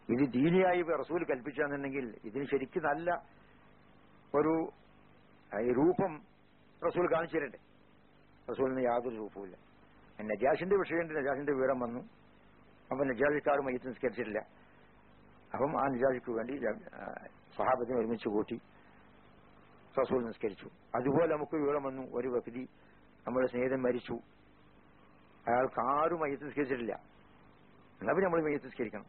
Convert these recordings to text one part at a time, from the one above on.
ഇത് ദീനിയായി റസൂൽ കൽപ്പിച്ചാന്നുണ്ടെങ്കിൽ ഇതിന് ശരിക്കും നല്ല ഒരു ആ, ഈ രൂപം റസൂൽ കാണിച്ചു തരണ്ടേ റസൂലിന് യാതൊരു രൂപവുമില്ല നജാഷിന്റെ വിഷയമുണ്ട് നജാഷിന്റെ വിവരം വന്നു അപ്പൊ നജാഷിക്കാർ മയ്യത്ത് നിസ്കരിച്ചിട്ടില്ല അപ്പം ആ നജാഷിക്ക് വേണ്ടി ആ, സഹാബത്തിനെ ഒരുമിച്ച് കൂട്ടി റസൂൽ നിസ്കരിച്ചു അതുപോലെ നമുക്ക് വിവരം വന്നു ഒരു വ്യക്തി നമ്മുടെ സ്നേഹിതൻ മരിച്ചു അയാൾക്ക് ആരും മയ്യത്ത് നിസ്കരിച്ചിട്ടില്ല എന്നാ പിന്നെ നമ്മൾ മയ്യത്ത് നിസ്കരിക്കണം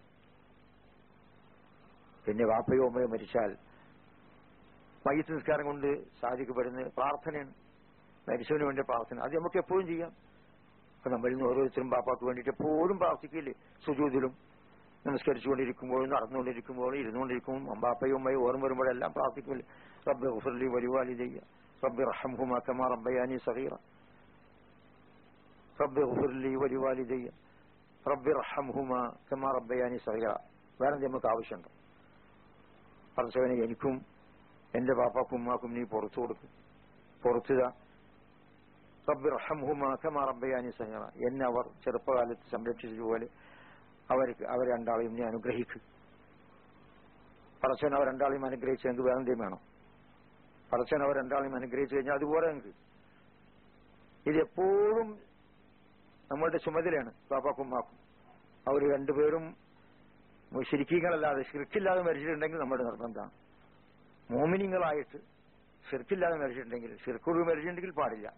പിന്നെ വാപ്പയോ അമ്മയോ മരിച്ചാൽ മയ്യത്ത് നിസ്കാരം കൊണ്ട് സാധിക്കപ്പെടുന്ന പ്രാർത്ഥനയാണ് മരിച്ചവന് വേണ്ടി പ്രാർത്ഥന അത് നമുക്ക് എപ്പോഴും ചെയ്യാം അപ്പൊ നമ്മളിൽ നിന്ന് ഓരോരുത്തരും ബാപ്പാക്ക് വേണ്ടിയിട്ട് എപ്പോഴും പ്രാർത്ഥിക്കില്ലേ സുജൂതിലും നമസ്കരിച്ചുകൊണ്ടിരിക്കുമ്പോഴും നടന്നുകൊണ്ടിരിക്കുമ്പോഴും ഇരുന്നുകൊണ്ടിരിക്കുമ്പോൾ അമ്പാപ്പയും അമ്മയും ഓർമ്മ വരുമ്പോഴെല്ലാം പ്രാർത്ഥിക്കില്ലേ റബ്ബ് ഗുഫർലി വരുവാലി ചെയ്യ റബ്ബി റഹംഹുമാ കമാ റബ്ബയാനി സഗീറ റബ്ബി ഗുഫർലി വരുവാലി ചെയ്യ റബ്ബി റഹംഹുമാ കമാ റബ്ബയാനി സഗീറ വേറെ എന്തെങ്കിലും നമുക്ക് ആവശ്യമുണ്ടോ പറച്ചവനെ എനിക്കും എന്റെ പാപ്പാക്കും ഉമ്മാക്കും നീ പുറത്തു കൊടുക്കും പുറത്തുക റബ്ബി റഹംഹുമാ കമാ റബ്ബയാനി സഗീറ എന്നെ അവർ ചെറുപ്പകാലത്ത് സംരക്ഷിച്ചതുപോലെ അവർക്ക് അവർ രണ്ടാളെയും നീ അനുഗ്രഹിക്കും പറച്ചവൻ അവർ രണ്ടാളെയും അനുഗ്രഹിച്ചെങ്കിൽ വേറെ എന്തെങ്കിലും വേണം പറച്ചവൻ അവർ രണ്ടാളെയും അനുഗ്രഹിച്ചു കഴിഞ്ഞാൽ അതുപോലെ നിങ്ങൾക്ക് ഇത് എപ്പോഴും നമ്മളുടെ ചുമതലയാണ് പാപ്പാക്കും ഉമ്മാക്കും അവർ രണ്ടുപേരും ശരിക്കീങ്ങളല്ലാതെ ഷിർക്കില്ലാതെ മരിച്ചിട്ടുണ്ടെങ്കിൽ നമ്മുടെ നിർബന്ധമാണ് മോമിനിങ്ങളായിട്ട് ഷിർക്കില്ലാതെ മരിച്ചിട്ടുണ്ടെങ്കിൽ ഷിർക്കുകൾ മരിച്ചിട്ടുണ്ടെങ്കിൽ പാടില്ല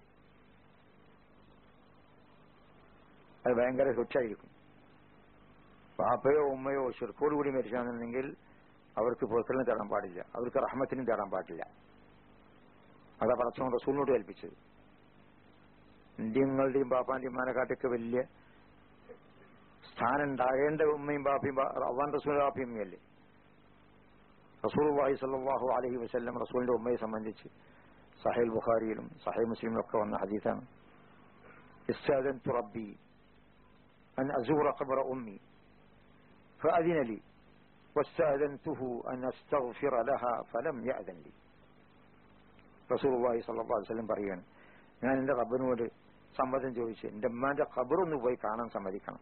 അത് ഭയങ്കര ശിക്ഷായിരിക്കും പാപ്പയോ ഉമ്മയോ ഷിർക്കോട് കൂടി മരിച്ചാണെന്നുണ്ടെങ്കിൽ അവർക്ക് പുറത്തിനും തേടാൻ പാടില്ല അവർക്ക് റഹ്മത്തിനും തേടാൻ പാടില്ല അതാ പടച്ചോൻ റസൂലിനോട് കൽപ്പിച്ചത് ഇന്ത്യങ്ങളുടെയും പാപ്പാന്റെയും മാനക്കാട്ടൊക്കെ വലിയ സ്ഥാനം ഉണ്ടാകേണ്ട ഉമ്മയും ബാപ്പയും അവാൻ റസൂൽ ബാപ്പയും അല്ലേ റസൂൽ വാഹി സല്ലാഹു അലഹി വസ്ല്ലം റസൂലിന്റെ ഉമ്മയെ സംബന്ധിച്ച് സഹേൽ ബുഖാരിയിലും സഹേ മുസ്ലിമിലും ഒക്കെ വന്ന ഹദീസാണ് ഇസ്താദൻ റബ്ബി أن أزور قبر أمي فأذن لي واستأذنته أن أستغفر لها فلم يأذن لي رسول الله صلى الله عليه وسلم പറയാണ് ഞാൻ എന്റെ റബ്ബിനോട് സമ്മതം ചോദിച്ചു എന്റെ ഉമ്മാന്റെ ഖബറൊന്ന് പോയി കാണാൻ സമ്മതിക്കണം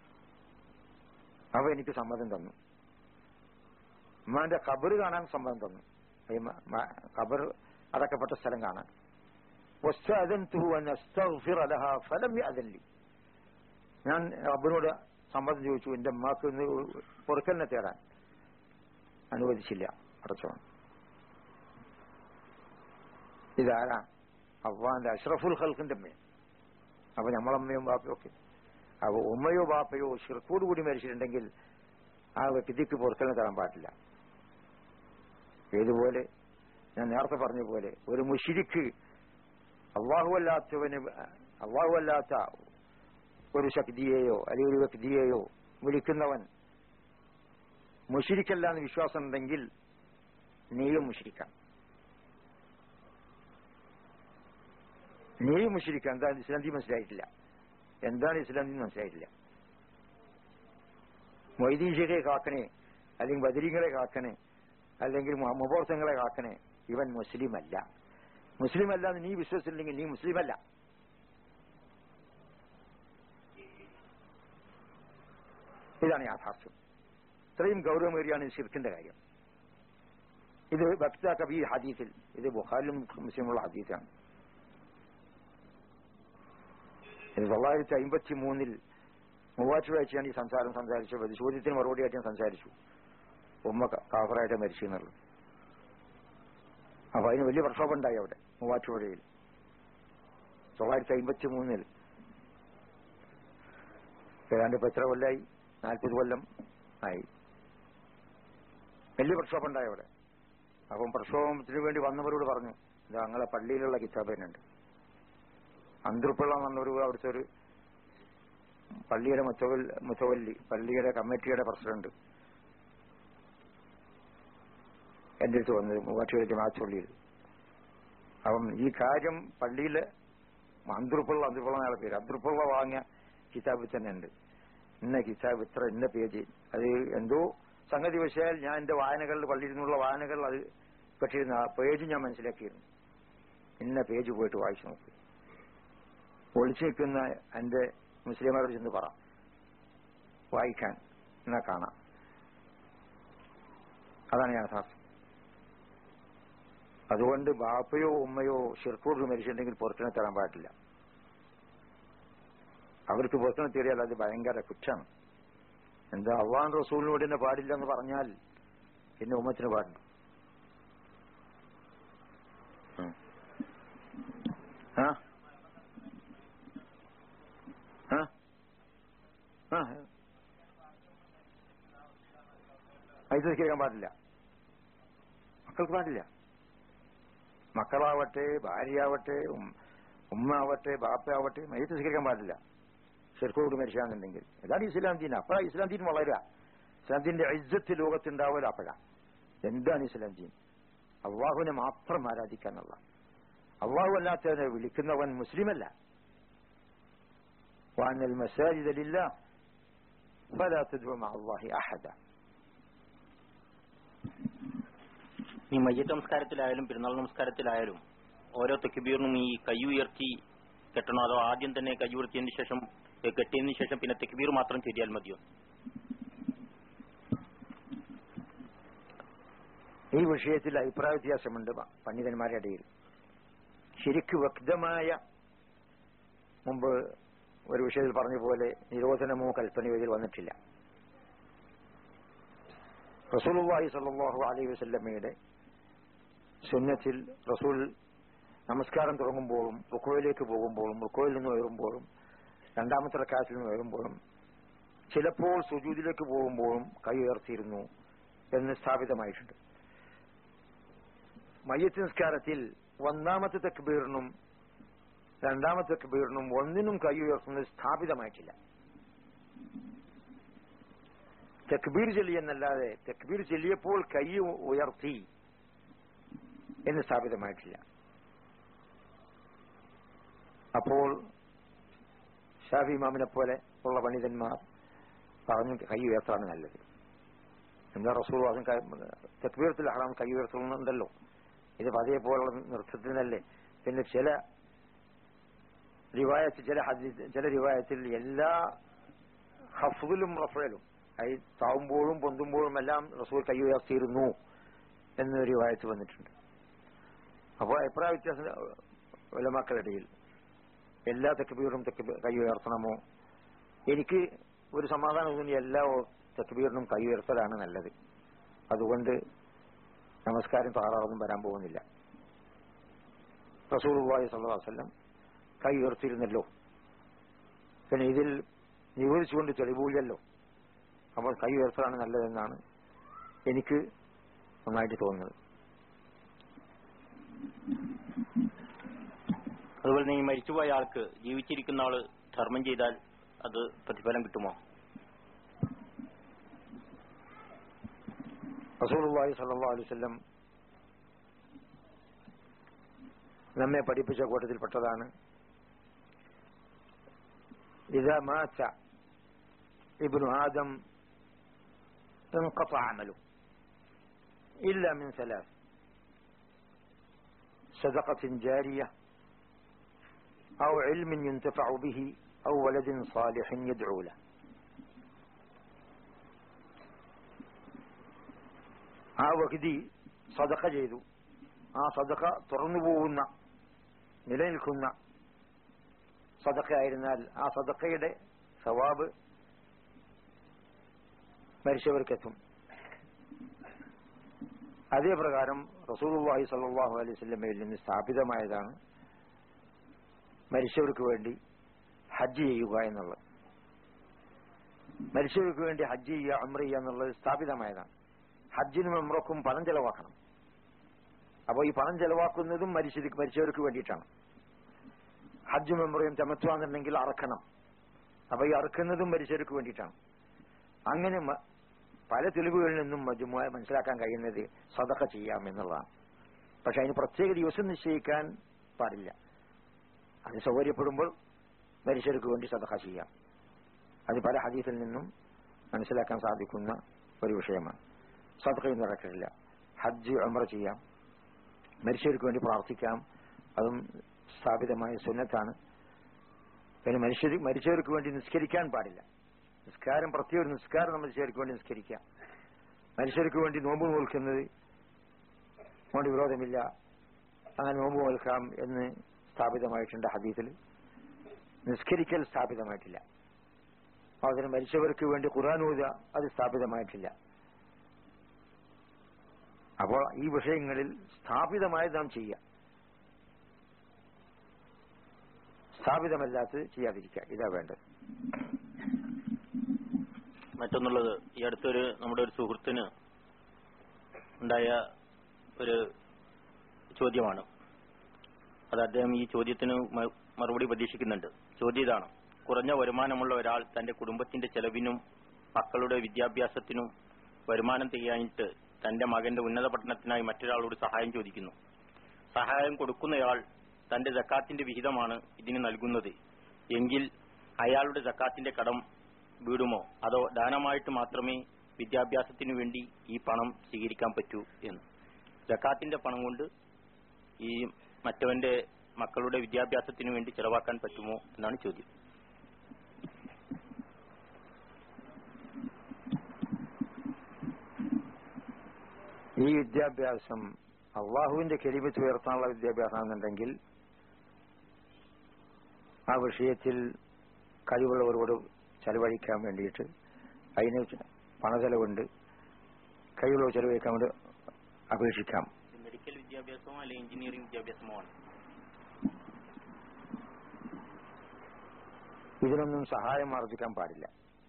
അവ എനിക്ക് സമ്മതം തന്നു ഉമ്മാന്റെ ഖബർ കാണാൻ സമ്മതം തന്നു ഈ മ- മ- ഖബർ അടക്കപ്പെട്ട സ്ഥലം കാണാൻ واستأذنته أن أستغفر لها فلم يأذن لي ഞാൻ റബ്ബിനോട് സമ്മതം ചോദിച്ചു എന്റെ അമ്മക്ക് ഇന്ന് പൊറുക്കലിനെ തേടാൻ അനുവദിച്ചില്ല അടച്ചോൺ ഇതാരാ അവ്വാന്റെ അഷ്റഫുൽ ഖൽഖിന്റെ അമ്മ അപ്പൊ നമ്മളമ്മയും ബാപ്പയും ഒക്കെ അപ്പൊ ഉമ്മയോ ബാപ്പയോ ഷിർക്കോട് കൂടി മരിച്ചിട്ടുണ്ടെങ്കിൽ ആ വ്യക്തിക്ക് പുറത്തിനെ തരാൻ പാടില്ല ഏതുപോലെ ഞാൻ നേരത്തെ പറഞ്ഞ പോലെ ഒരു മുഷിരിക്ക് അള്ളാഹുവല്ലാത്തവന് അള്ളാഹുവല്ലാത്ത ഒരു ശക്തിയെയോ അല്ലെങ്കിൽ ഒരു വ്യക്തിയെയോ വിളിക്കുന്നവൻ മുഷിരിക്കല്ല എന്ന് വിശ്വാസം ഉണ്ടെങ്കിൽ നീയും മുഷിരിക്കാം നീയും മുഷിരിക്കാം എന്താണ് ഇസ്ലാം മനസ്സിലായിട്ടില്ല എന്താണ് ഇസ്ലാം മനസ്സിലായിട്ടില്ല മൊയ്തീൻ ഷെയ്ഖെ കാക്കണേ അല്ലെങ്കിൽ ബദരീങ്ങളെ കാക്കണേ അല്ലെങ്കിൽ മുബോർസങ്ങളെ കാക്കണേ ഇവൻ മുസ്ലിം അല്ല മുസ്ലിം അല്ല എന്ന് നീ വിശ്വസിച്ചില്ലെങ്കിൽ നീ മുസ്ലിം അല്ല ഇതാണ് യാഥാർത്ഥ്യം ഇത്രയും ഗൗരവമേറിയാണ് ഈ ഷിർക്കിന്റെ കാര്യം ഇത് ഭക്ത കബീർ ഹദീസിൽ ഇത് ബുഖാരിലും മുസ്ലിമുള്ള ഹദീസാണ് ഇത് തൊള്ളായിരത്തി അമ്പത്തി മൂന്നിൽ മൂവാറ്റുവാഴ്ചയാണ് ഈ സംസാരം സംസാരിച്ചത് ഇത് ചോദ്യത്തിന് മറുപടിയായിട്ട് ഞാൻ സംസാരിച്ചു ഉമ്മ കാഫറായിട്ട് മരിച്ചു എന്നുള്ളത് അപ്പൊ അതിന് വലിയ പ്രക്ഷോഭം ഉണ്ടായി അവിടെ മൂവാറ്റുപുഴയിൽ തൊള്ളായിരത്തി അമ്പത്തി മൂന്നിൽ ഏതാണ്ട് ഇപ്പൊ എത്ര കൊല്ലായി നാൽപ്പത് കൊല്ലം ആയി വലിയ പ്രക്ഷോഭം ഉണ്ടായി അവിടെ അപ്പം പ്രക്ഷോഭത്തിന് വേണ്ടി വന്നവരോട് പറഞ്ഞു ഇത് ഞങ്ങളെ പള്ളിയിലുള്ള കിതാബ് തന്നെയുണ്ട് അന്തൃപ്പിള്ള വന്നൊരു അവിടുത്തെ ഒരു പള്ളിയുടെ മുത്തവൽ മുത്തവല്ലി പള്ളിയുടെ കമ്മിറ്റിയുടെ പ്രസിഡന്റ് എന്റെ അടുത്ത് വന്നത് മൂവാറ്റുപുഴ ജമാഅത്ത് പള്ളിയിൽ അപ്പം ഈ കാര്യം പള്ളിയിലെ അന്തൃപ്പിള്ള അന്തൃപ്പിള്ള എന്നാണ് പേര് അന്തൃപ്പിള്ള വാങ്ങിയ കിതാബിൽ തന്നെ ഉണ്ട് ഇന്ന കിതാബ് ഇത്ര ഇന്ന പേജ് അത് എന്തോ സംഗതി വശാൽ ഞാൻ എന്റെ വായനകളിൽ പള്ളിയിൽ നിന്നുള്ള വായനകൾ അത് പെട്ടിരുന്ന ആ പേജ് ഞാൻ മനസ്സിലാക്കിയിരുന്നു ഇന്ന പേജ് പോയിട്ട് വായിച്ചു നോക്കി ഒളിച്ചു നിൽക്കുന്ന എന്റെ മുസ്ലിമാരോട് ചെന്ന് പറ വായിക്കാൻ എന്നാ കാണാം അതാണ് യാഥാർത്ഥ്യം അതുകൊണ്ട് ബാപ്പയോ ഉമ്മയോ ഷിർക്കൂറിൽ മരിച്ചിട്ടുണ്ടെങ്കിൽ പുറത്തിനെ തരാൻ പാടില്ല അവർക്ക് പുറത്തിനെ തീറിയാൽ അത് ഭയങ്കര കുറ്റാണ് എന്താ അള്ളാൻ റസൂലിനോട് തന്നെ പാടില്ല എന്ന് പറഞ്ഞാൽ പിന്നെ ഉമ്മത്തിന് പാടുന്നു ഉം. ആ ആ ആ അത് നിസ്കരിക്കാൻ പാടില്ല മക്കൾക്ക് പാടില്ല മക്കളാവട്ടെ ഭാര്യയാവട്ടെ ഉം- ഉമ്മ ആവട്ടെ ബാപ്പയാവട്ടെ മയ്യത്ത് നിസ്കരിക്കാൻ പാടില്ല ശരിക്കോട് മരിച്ചാന്നുണ്ടെങ്കിൽ ഇതാണ് ഇസ്ലാം ദീൻ അപ്പോഴാ ഇസ്ലാം ദീൻ വളരുക ഇസ്ലാം ദീന്റെ ഇജ്ജത്ത് ലോകത്തുണ്ടാവില്ല അപ്പോഴാ എന്താണ് ഇസ്ലാം ദീൻ അള്ളാഹുവിനെ മാത്രം ആരാധിക്കാന്നുള്ള അള്ളാഹു അല്ലാത്തവനെ വിളിക്കുന്നവൻ മുസ്ലിമല്ല وأن المساجد لله فلا تدعو مع الله أحدا ഈ മയ്യത്ത് നമസ്കാരത്തിലായാലും പെരുന്നാൾ നമസ്കാരത്തിലായാലും ഓരോ തെക്കുബീറിനും ഈ കൈ ഉയർത്തി കെട്ടണോ അതോ ആദ്യം തന്നെ കൈ ഉയർത്തിയതിന് ശേഷം ഏ, കെട്ടിയതിന് ശേഷം പിന്നെ തെക്കുബീർ മാത്രം ചൊല്ലിയാൽ മതിയോ ഈ വിഷയത്തിൽ അഭിപ്രായ വ്യത്യാസമുണ്ട് പ- പണ്ഡിതന്മാരുടെ ഇടയിൽ ശരിക്ക് വ്യക്തമായ മുമ്പ് ഒരു വിഷയത്തിൽ പറഞ്ഞ പോലെ നിരോധനമോ കൽപ്പനയോ ഇതിൽ വന്നിട്ടില്ല റസൂലുള്ളാഹി സ്വല്ലല്ലാഹു അലൈഹി വസല്ലമയുടെ സുന്നത്തിൽ റസൂൽ നമസ്കാരം തുടങ്ങുമ്പോഴും റുക്കോയിലേക്ക് പോകുമ്പോഴും റുക്കോയിൽ നിന്ന് ഉയരുമ്പോഴും രണ്ടാമത്തെ റക്കാത്തിൽ നിന്ന് ഉയരുമ്പോഴും ചിലപ്പോൾ സുജൂദിലേക്ക് പോകുമ്പോഴും കൈ ഉയർത്തിയിരുന്നു എന്ന് സ്ഥാപിതമായിട്ടുണ്ട് മയ്യത്ത് നിസ്കാരത്തിൽ ഒന്നാമത്തെ തെക്ബീറിനും രണ്ടാമത്തെ തെക്ബീറിനും ഒന്നിനും കൈ ഉയർത്തുന്നത് സ്ഥാപിതമായിട്ടില്ല തെക്ബീർ ചൊല്ലിയെന്നല്ലാതെ തെക്ബീർ ചൊല്ലിയപ്പോൾ കൈ ഉയർത്തി എന്ന് സ്ഥാപിതമായിട്ടില്ല അപ്പോൾ ഷാഫി ഇമാമിനെ പോലെ ഉള്ള പണ്ഡിതന്മാർ പറഞ്ഞു കൈ ഉയർത്താണ് നല്ലത് എന്താ റസൂൾ അതും തെക്ബീറത്തിൽ ഹറാം കൈ ഉയർത്തുന്നുണ്ടല്ലോ ഇത് അതേപോലുള്ള നൃത്തത്തിനല്ലേ പിന്നെ ചില റിവായത്ത് ചില ഹദീസ് ചില റിവായത്തിൽ എല്ലാ ഹഫുലും റഫലും അയി താവുമ്പോഴും പൊന്തുമ്പോഴും എല്ലാം റസൂൽ കൈ ഉയർത്തിയിരുന്നു എന്നൊരു റിവായത്ത് വന്നിട്ടുണ്ട് അപ്പോൾ അഭിപ്രായ വ്യത്യാസം ഉലമാക്കളിടയിൽ എല്ലാ തെക്കുബീറും തെക്ക് കൈ ഉയർത്തണമോ എനിക്ക് ഒരു സമാധാനം തോന്നി എല്ലാ തെക്കുബീറിനും കൈ ഉയർത്തലാണ് നല്ലത് അതുകൊണ്ട് നമസ്കാരം താറാറൊന്നും വരാൻ പോകുന്നില്ല റസൂർവായി സല്ലാസ്ല്ലം കൈ ഉയർത്തിയിരുന്നല്ലോ പിന്നെ ഇതിൽ നിവേദിച്ചുകൊണ്ട് തെളിവില്ലല്ലോ അപ്പോൾ കൈ ഉയർത്തലാണ് നല്ലതെന്നാണ് എനിക്ക് നന്നായിട്ട് തോന്നുന്നത് അതുപോലെ തന്നെ ഈ മരിച്ചുപോയ ആൾക്ക് ജീവിച്ചിരിക്കുന്ന ആള് ധർമ്മം ചെയ്താൽ അത് പ്രതിഫലം കിട്ടുമോ റസൂലുള്ളാഹി സ്വല്ലല്ലാഹു അലൈഹി വസല്ലം നമ്മെ പഠിപ്പിച്ച കൂട്ടത്തിൽപ്പെട്ടതാണ് إذا مات ابن آدم انقطع عمله إلا من ثلاث صدقة جارية أو علم ينتفع به أو ولد صالح يدعو له ആ വ്യക്തി സദക്ക ചെയ്തു ആ സദക്ക തുറന്നു പോകുന്ന നിലനിൽക്കുന്ന സദക്കയായിരുന്നാൽ ആ സദക്കയുടെ സവാബ് മരിച്ചവർക്കെത്തും അതേ പ്രകാരം റസൂലുള്ളാഹി സ്വല്ലല്ലാഹു അലൈഹി വസല്ലമയിൽ നിന്ന് സ്ഥാപിതമായതാണ് മരിച്ചവർക്ക് വേണ്ടി ഹജ്ജ് ചെയ്യുക എന്നുള്ളത് മരിച്ചവർക്ക് വേണ്ടി ഹജ്ജ് ചെയ്യുക അമ്ര ചെയ്യുക എന്നുള്ളത് സ്ഥാപിതമായതാണ് ഹജ്ജിനും ഉംറക്കും പണം ചെലവാക്കണം അപ്പോൾ ഈ പണം ചെലവാക്കുന്നതും മരിച്ചത് മരിച്ചവർക്ക് വേണ്ടിയിട്ടാണ് ഹജ്ജും ഉംറയും ചമത്തുവാന്നുണ്ടെങ്കിൽ അറക്കണം അപ്പൊ ഈ അറക്കുന്നതും മരിച്ചവർക്ക് വേണ്ടിയിട്ടാണ് അങ്ങനെ മ- പല തെളിവുകളിൽ നിന്നും മജുമുഅ മനസ്സിലാക്കാൻ കഴിയുന്നത് സദഖ ചെയ്യാം എന്നുള്ളതാണ് പക്ഷെ അതിന് പ്രത്യേക ദിവസം നിശ്ചയിക്കാൻ പാടില്ല അത് സൗകര്യപ്പെടുമ്പോൾ മരിച്ചവർക്ക് വേണ്ടി സദഖ ചെയ്യാം അത് പല ഹദീസിൽ നിന്നും മനസ്സിലാക്കാൻ സാധിക്കുന്ന ഒരു വിഷയമാണ് സദഖയും നടക്കില്ല ഹജ്ജ് ഉംറ ചെയ്യാം മരിച്ചവർക്ക് വേണ്ടി പ്രാർത്ഥിക്കാം അതും സ്ഥാപിതമായ സുന്നത്താണ് പിന്നെ മനുഷ്യർ മരിച്ചവർക്ക് വേണ്ടി നിസ്കരിക്കാൻ പാടില്ല നിസ്കാരം പ്രത്യേക ഒരു നിസ്കാരം നമ്മൾ മരിച്ചവർക്ക് വേണ്ടി നിസ്കരിക്കാം മനുഷ്യർക്ക് വേണ്ടി നോമ്പ് നോൽക്കുന്നത് കൊണ്ട് വിരോധമില്ല അങ്ങനെ നോമ്പ് നോൽക്കാം എന്ന് സ്ഥാപിതമായിട്ടുണ്ട് ഹദീസിൽ നിസ്കരിക്കൽ സ്ഥാപിതമായിട്ടില്ല അതിന് മരിച്ചവർക്ക് വേണ്ടി ഖുർആൻ ഓതുക അത് സ്ഥാപിതമായിട്ടില്ല അപ്പോൾ ഈ വിഷയങ്ങളിൽ സ്ഥാപിതമായത് നാം ചെയ്യുക സ്ഥാപിതമല്ലാത്തത് ചെയ്യാതിരിക്കുക ഇതാ വേണ്ടത് മറ്റൊന്നുള്ളത് ഈ അടുത്തൊരു നമ്മുടെ ഒരു സുഹൃത്തിന് ഉണ്ടായ ഒരു ചോദ്യമാണ് അത് അദ്ദേഹം ഈ ചോദ്യത്തിന് മ- മറുപടി പ്രതീക്ഷിക്കുന്നുണ്ട് ചോദ്യം ഇതാണ് കുറഞ്ഞ വരുമാനമുള്ള ഒരാൾ തന്റെ കുടുംബത്തിന്റെ ചെലവിനും മക്കളുടെ വിദ്യാഭ്യാസത്തിനും വരുമാനം ചെയ്യാനിട്ട് തന്റെ മകന്റെ ഉന്നത പഠനത്തിനായി മറ്റൊരാളോട് സഹായം ചോദിക്കുന്നു സഹായം കൊടുക്കുന്നയാൾ തന്റെ ജക്കാത്തിന്റെ വിഹിതമാണ് ഇതിന് നൽകുന്നത് എങ്കിൽ അയാളുടെ ജക്കാത്തിന്റെ കടം വീടുമോ അതോ ദാനമായിട്ട് മാത്രമേ വിദ്യാഭ്യാസത്തിനു വേണ്ടി ഈ പണം സ്വീകരിക്കാൻ പറ്റൂ എന്ന് ജക്കാത്തിന്റെ പണം കൊണ്ട് ഈ മറ്റവന്റെ മക്കളുടെ വിദ്യാഭ്യാസത്തിനു വേണ്ടി ചെലവാക്കാൻ പറ്റുമോ എന്നാണ് ചോദ്യം ഈ വിദ്യാഭ്യാസം അള്ളാഹുവിന്റെ കെലിമത്ത് ഉയർത്താനുള്ള വിദ്യാഭ്യാസമാണെന്നുണ്ടെങ്കിൽ ആ വിഷയത്തിൽ കഴിവുള്ളവരോട് ചെലവഴിക്കാൻ വേണ്ടിയിട്ട് അതിന് പണചെലവുണ്ട് കഴിവുള്ളവർ ചെലവഴിക്കാൻ വേണ്ടി അപേക്ഷിക്കാം മെഡിക്കൽ വിദ്യാഭ്യാസമോ അല്ലെങ്കിൽ എഞ്ചിനീയറിംഗ് വിദ്യാഭ്യാസമോ ആണ് ഇതിനൊന്നും സഹായം ആർജിക്കാൻ പാടില്ല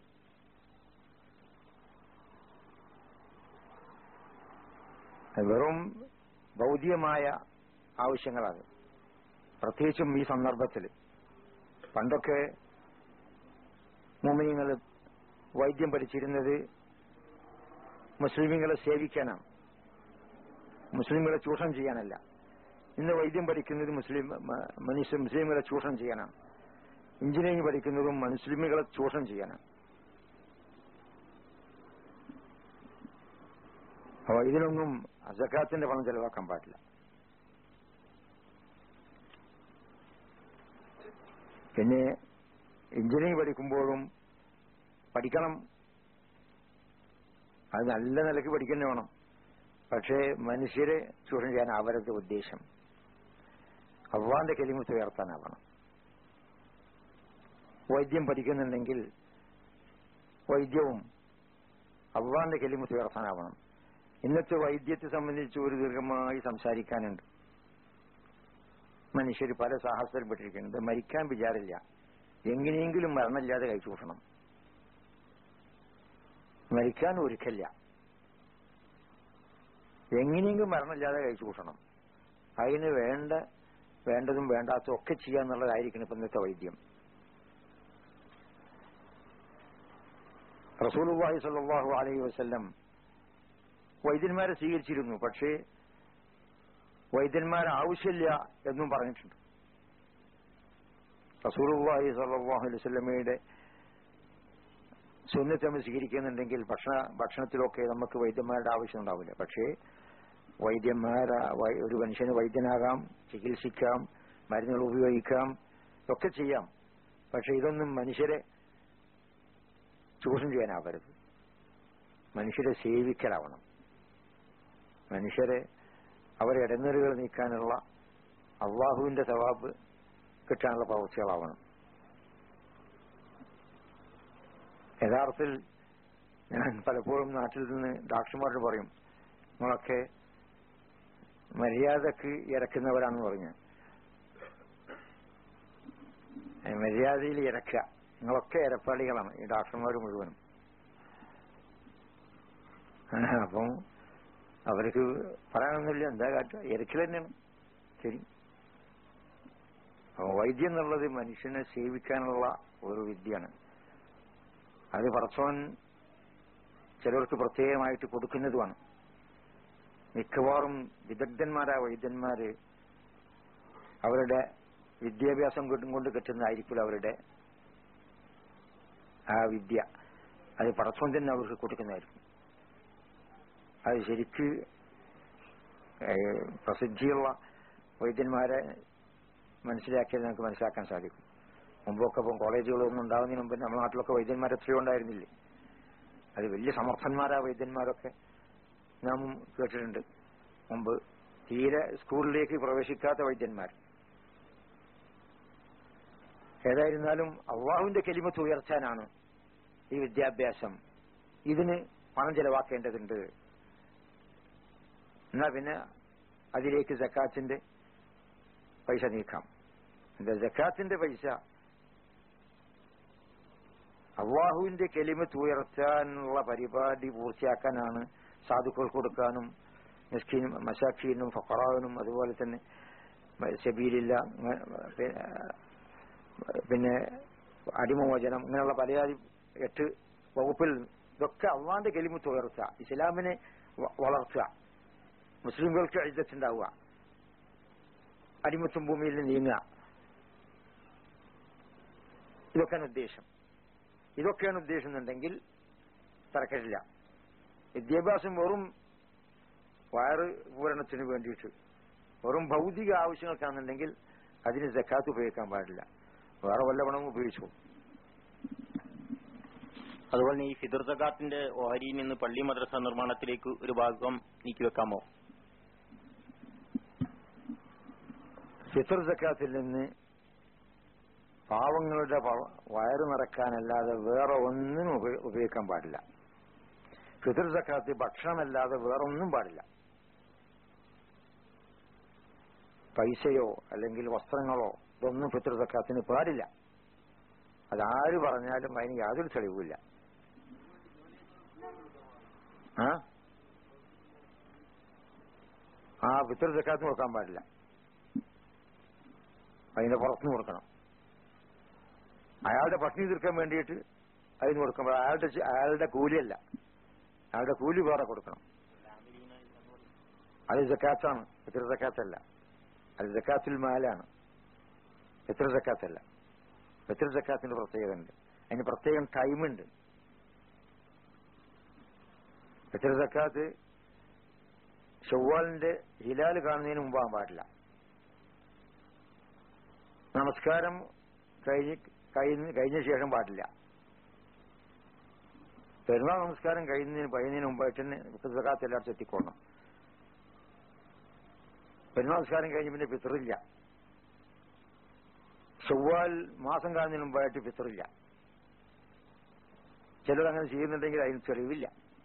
വെറും ഭൗതികമായ ആവശ്യങ്ങളാണ് പ്രത്യേകിച്ചും ഈ സന്ദർഭത്തിൽ പണ്ടൊക്കെ മുമിനിങ്ങൾ വൈദ്യം പഠിച്ചിരുന്നത് മുസ്ലിമുകളെ സേവിക്കാനാണ് മുസ്ലിമുകളെ ചൂഷണം ചെയ്യാനല്ല ഇന്ന് വൈദ്യം പഠിക്കുന്നത് മുസ്ലിം മ- മനുഷ്യ മുസ്ലിമുകളെ ചൂഷണം ചെയ്യാനാണ് എഞ്ചിനീയറിംഗ് പഠിക്കുന്നതും മുസ്ലിമുകളെ ചൂഷണം ചെയ്യാനാണ് അപ്പൊ ഇതിനൊന്നും സക്കാത്തിന്റെ പണം ചെലവാക്കാൻ പാടില്ല പിന്നെ എഞ്ചിനീയറിംഗ് പഠിക്കുമ്പോഴും പഠിക്കണം അത് നല്ല നിലയ്ക്ക് പഠിക്കുന്ന വേണം പക്ഷേ മനുഷ്യരെ ചൂഷണം ചെയ്യാൻ അവരുടെ ഉദ്ദേശം അള്ളാന്റെ കെലിമത്ത് ഉയർത്താനാവണം വൈദ്യം പഠിക്കുന്നുണ്ടെങ്കിൽ വൈദ്യവും അള്ളാന്റെ കെലിമത്ത് ഉയർത്താനാവണം ഇന്നത്തെ വൈദ്യത്തെ സംബന്ധിച്ച് ഒരു ദീർഘമായി സംസാരിക്കാനുണ്ട് മനുഷ്യർ പല സാഹസത്തിൽപ്പെട്ടിരിക്കുന്നത് മരിക്കാൻ വിചാരില്ല എങ്ങനെയെങ്കിലും മരണമില്ലാതെ കഴിച്ചുകൂട്ടണം മരിക്കാൻ ഒരുക്കല്ല എങ്ങനെയെങ്കിലും മരണമില്ലാതെ കഴിച്ചുകൂട്ടണം അതിന് വേണ്ട വേണ്ടതും വേണ്ടാത്തതും ഒക്കെ ചെയ്യാന്നുള്ളതായിരിക്കണം ഇപ്പൊ ഇന്നത്തെ വൈദ്യം റസൂലുള്ളാഹി സ്വല്ലല്ലാഹു അലൈഹി വസല്ലം വൈദ്യന്മാരെ സ്വീകരിച്ചിരുന്നു പക്ഷേ വൈദ്യന്മാരെ ആവശ്യമില്ല എന്നും പറഞ്ഞിട്ടുണ്ട് റസൂലുള്ളാഹി സ്വല്ലല്ലാഹു അലൈഹി വസല്ലമയുടെ സുന്നത്ത് നമ്മൾ സ്വീകരിക്കുന്നുണ്ടെങ്കിൽ ഭക്ഷണ ഭക്ഷണത്തിലൊക്കെ നമുക്ക് വൈദ്യന്മാരുടെ ആവശ്യം ഉണ്ടാവില്ല പക്ഷേ വൈദ്യന്മാർ ഒരു മനുഷ്യന് വൈദ്യനാകാം ചികിത്സിക്കാം മരുന്നുകൾ ഉപയോഗിക്കാം ഒക്കെ ചെയ്യാം പക്ഷെ ഇതൊന്നും മനുഷ്യരെ ചൂഷണം ചെയ്യാനാവരുത് മനുഷ്യരെ സേവിക്കലാവണം മനുഷ്യരെ അവരെ ഇടങ്ങറുകൾ നീക്കാനുള്ള അള്ളാഹുവിന്റെ സവാബ് കിട്ടാനുള്ള പ്രവൃത്തികളാവണം യഥാർത്ഥത്തിൽ ഞാൻ പലപ്പോഴും നാട്ടിൽ നിന്ന് ഡോക്ടർമാരോട് പറയും നിങ്ങളൊക്കെ മര്യാദക്ക് ഇറക്കുന്നവരാണെന്ന് പറഞ്ഞു മര്യാദയിൽ ഇറക്കുക നിങ്ങളൊക്കെ ഇരപ്പാളികളാണ് ഈ ഡോക്ടർമാർ മുഴുവനും ആ, അപ്പം അവർക്ക് പറയാനൊന്നുമില്ല എന്താ കാട്ടുക ഇരക്കൽ തന്നെയാണ് ശരി അപ്പൊ വൈദ്യം എന്നുള്ളത് മനുഷ്യനെ സേവിക്കാനുള്ള ഒരു വിദ്യയാണ് അത് പറച്ചോൻ ചിലർക്ക് പ്രത്യേകമായിട്ട് കൊടുക്കുന്നതുമാണ് മിക്കവാറും വിദഗ്ധന്മാരായ വൈദ്യന്മാര് അവരുടെ വിദ്യാഭ്യാസം കൊണ്ട് കൊണ്ട് കിട്ടുന്നതായിരിക്കില്ല അവരുടെ ആ വിദ്യ അത് പടച്ചോൻ തന്നെ അവർക്ക് കൊടുക്കുന്നതായിരിക്കും അത് ശരിക്ക് ഏഹ്, പ്രസിദ്ധിയുള്ള വൈദ്യന്മാരെ മനസ്സിലാക്കിയാൽ നമുക്ക് മനസ്സിലാക്കാൻ സാധിക്കും മുമ്പൊക്കെ ഇപ്പം കോളേജുകളൊന്നും ഉണ്ടാകുന്നതിന് മുമ്പ് നമ്മുടെ നാട്ടിലൊക്കെ വൈദ്യന്മാർ എത്രയോ ഉണ്ടായിരുന്നില്ലേ അത് വലിയ സമർത്ഥന്മാരായ വൈദ്യന്മാരൊക്കെ നാം കേട്ടിട്ടുണ്ട് മുമ്പ് തീരെ സ്കൂളിലേക്ക് പ്രവേശിക്കാത്ത വൈദ്യന്മാർ ഏതായിരുന്നാലും അള്ളാഹുവിന്റെ കെലിമത്ത് ഉയർത്താനാണ് ഈ വിദ്യാഭ്യാസം ഇതിന് പണം ചെലവാക്കേണ്ടതുണ്ട് എന്നാ പിന്നെ അതിലേക്ക് ജക്കാത്തിന്റെ പൈസ നീക്കാം എന്താ ജക്കാത്തിന്റെ പൈസ അള്ളാഹുവിന്റെ കെലിമത്ത് ഉയർത്താനുള്ള പരിപാടി പൂർത്തിയാക്കാനാണ് സാധുക്കൾ കൊടുക്കാനും മിസ്കീനും മസാഖീനും ഫക്കറാവിനും അതുപോലെ തന്നെ ശബീലില്ല പിന്നെ അടിമോചനം ഇങ്ങനെയുള്ള പലയാതി എട്ട് വകുപ്പിൽ ഇതൊക്കെ അള്ളാന്റെ കെലിമത്ത് ഉയർത്തുക ഇസ്ലാമിനെ വ- വളർത്തുക മുസ്ലിംകൾക്ക് എഴുതച്ചുണ്ടാവുക അടിമത്തും ഭൂമിയിൽ നിന്ന് നീങ്ങുക ഇതൊക്കെയാണ് ഉദ്ദേശം ഇതൊക്കെയാണ് ഉദ്ദേശിക്കുന്നുണ്ടെങ്കിൽ തരക്കേടില്ല വിദ്യാഭ്യാസം വെറും വയറ് പൂരണത്തിന് വേണ്ടിയിട്ട് വെറും ഭൗതിക ആവശ്യങ്ങൾക്കാണെന്നുണ്ടെങ്കിൽ അതിന് ജക്കാത്ത് ഉപയോഗിക്കാൻ പാടില്ല വേറെ വല്ല പണവും ഉപയോഗിച്ചു അതുപോലെ തന്നെ ഈ ഫിദർ സക്കാത്തിന്റെ ഓഹരിയിൽ നിന്ന് പള്ളി മദ്രസ നിർമ്മാണത്തിലേക്ക് ഒരു ഭാഗം നീക്കിവെക്കാമോ ഫിത്തർ ജക്കാത്തിൽ നിന്ന് പാവങ്ങളുടെ പ- വയറ് നിറക്കാനല്ലാതെ വേറെ ഒന്നിനും ഉപ- ഉപയോഗിക്കാൻ പാടില്ല ഫിത്തർ ജക്കാത്ത് ഭക്ഷണമല്ലാതെ വേറെ ഒന്നും പാടില്ല പൈസയോ അല്ലെങ്കിൽ വസ്ത്രങ്ങളോ ഇതൊന്നും ഫിത്തർ ജക്കാത്തിന് പാടില്ല അതാര് പറഞ്ഞാലും അതിന് യാതൊരു തെളിവുമില്ല ആ ആ ഫിത്തർ ജക്കാത്ത് കൊടുക്കാൻ പാടില്ല അതിന്റെ പുറത്തുനിന്ന് കൊടുക്കണം അയാളുടെ പട്ടിണി തീർക്കാൻ വേണ്ടിയിട്ട് അതിന് കൊടുക്കുമ്പോൾ അയാളുടെ ചെ- അയാളുടെ കൂലിയല്ല അയാളുടെ കൂലി വേറെ കൊടുക്കണം അത് ജക്കാത്താണ് എത്ര ജക്കാത്തല്ല അത് ജക്കാത്തുൽ മാലാണ് എത്ര ജക്കാത്തല്ല എത്ര ജക്കാത്തിന്റെ പ്രത്യേകത ഉണ്ട് അതിന് പ്രത്യേകം ടൈമുണ്ട് എത്ര ജക്കാത്ത് ചൊവ്വാലിന്റെ ഹിലാല് കാണുന്നതിന് മുമ്പാകാൻ പാടില്ല നമസ്കാരം കഴിഞ്ഞ് കഴിഞ്ഞ് കഴിഞ്ഞ ശേഷം പാടില്ല പെരുന്നാൾ നമസ്കാരം കഴിയുന്നതിന് കഴിയുന്നതിന് മുമ്പായിട്ട് തന്നെ പിതൃകാത്ത് എല്ലായിടത്തും എത്തിക്കോണം പെരുന്നാൾ നമസ്കാരം കഴിഞ്ഞ് പിന്നെ പിതറില്ല ചൊവ്വാൽ മാസം കാണുന്നതിന് മുമ്പായിട്ട് പിതറില്ല ചിലരങ്ങനെ ചെയ്യുന്നുണ്ടെങ്കിൽ അതിന് തെളിവില്ല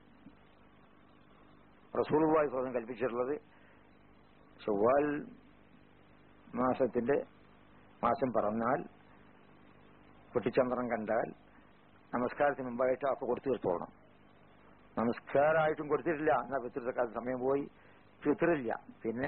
റസൂളുമായി സ്വന്തം കൽപ്പിച്ചിട്ടുള്ളത് ചൊവ്വാൽ മാസത്തിന്റെ മാസം പറഞ്ഞാൽ പൊട്ടിച്ചന്ദ്രൻ കണ്ടാൽ നമസ്കാരത്തിന് മുമ്പായിട്ട് അപ്പൊ കൊടുത്തു തീർത്തോണം നമസ്കാരമായിട്ടും കൊടുത്തിട്ടില്ല എന്നാ പിതൃസക്കാലത്ത് സമയം പോയി ഫിത്തറില്ല പിന്നെ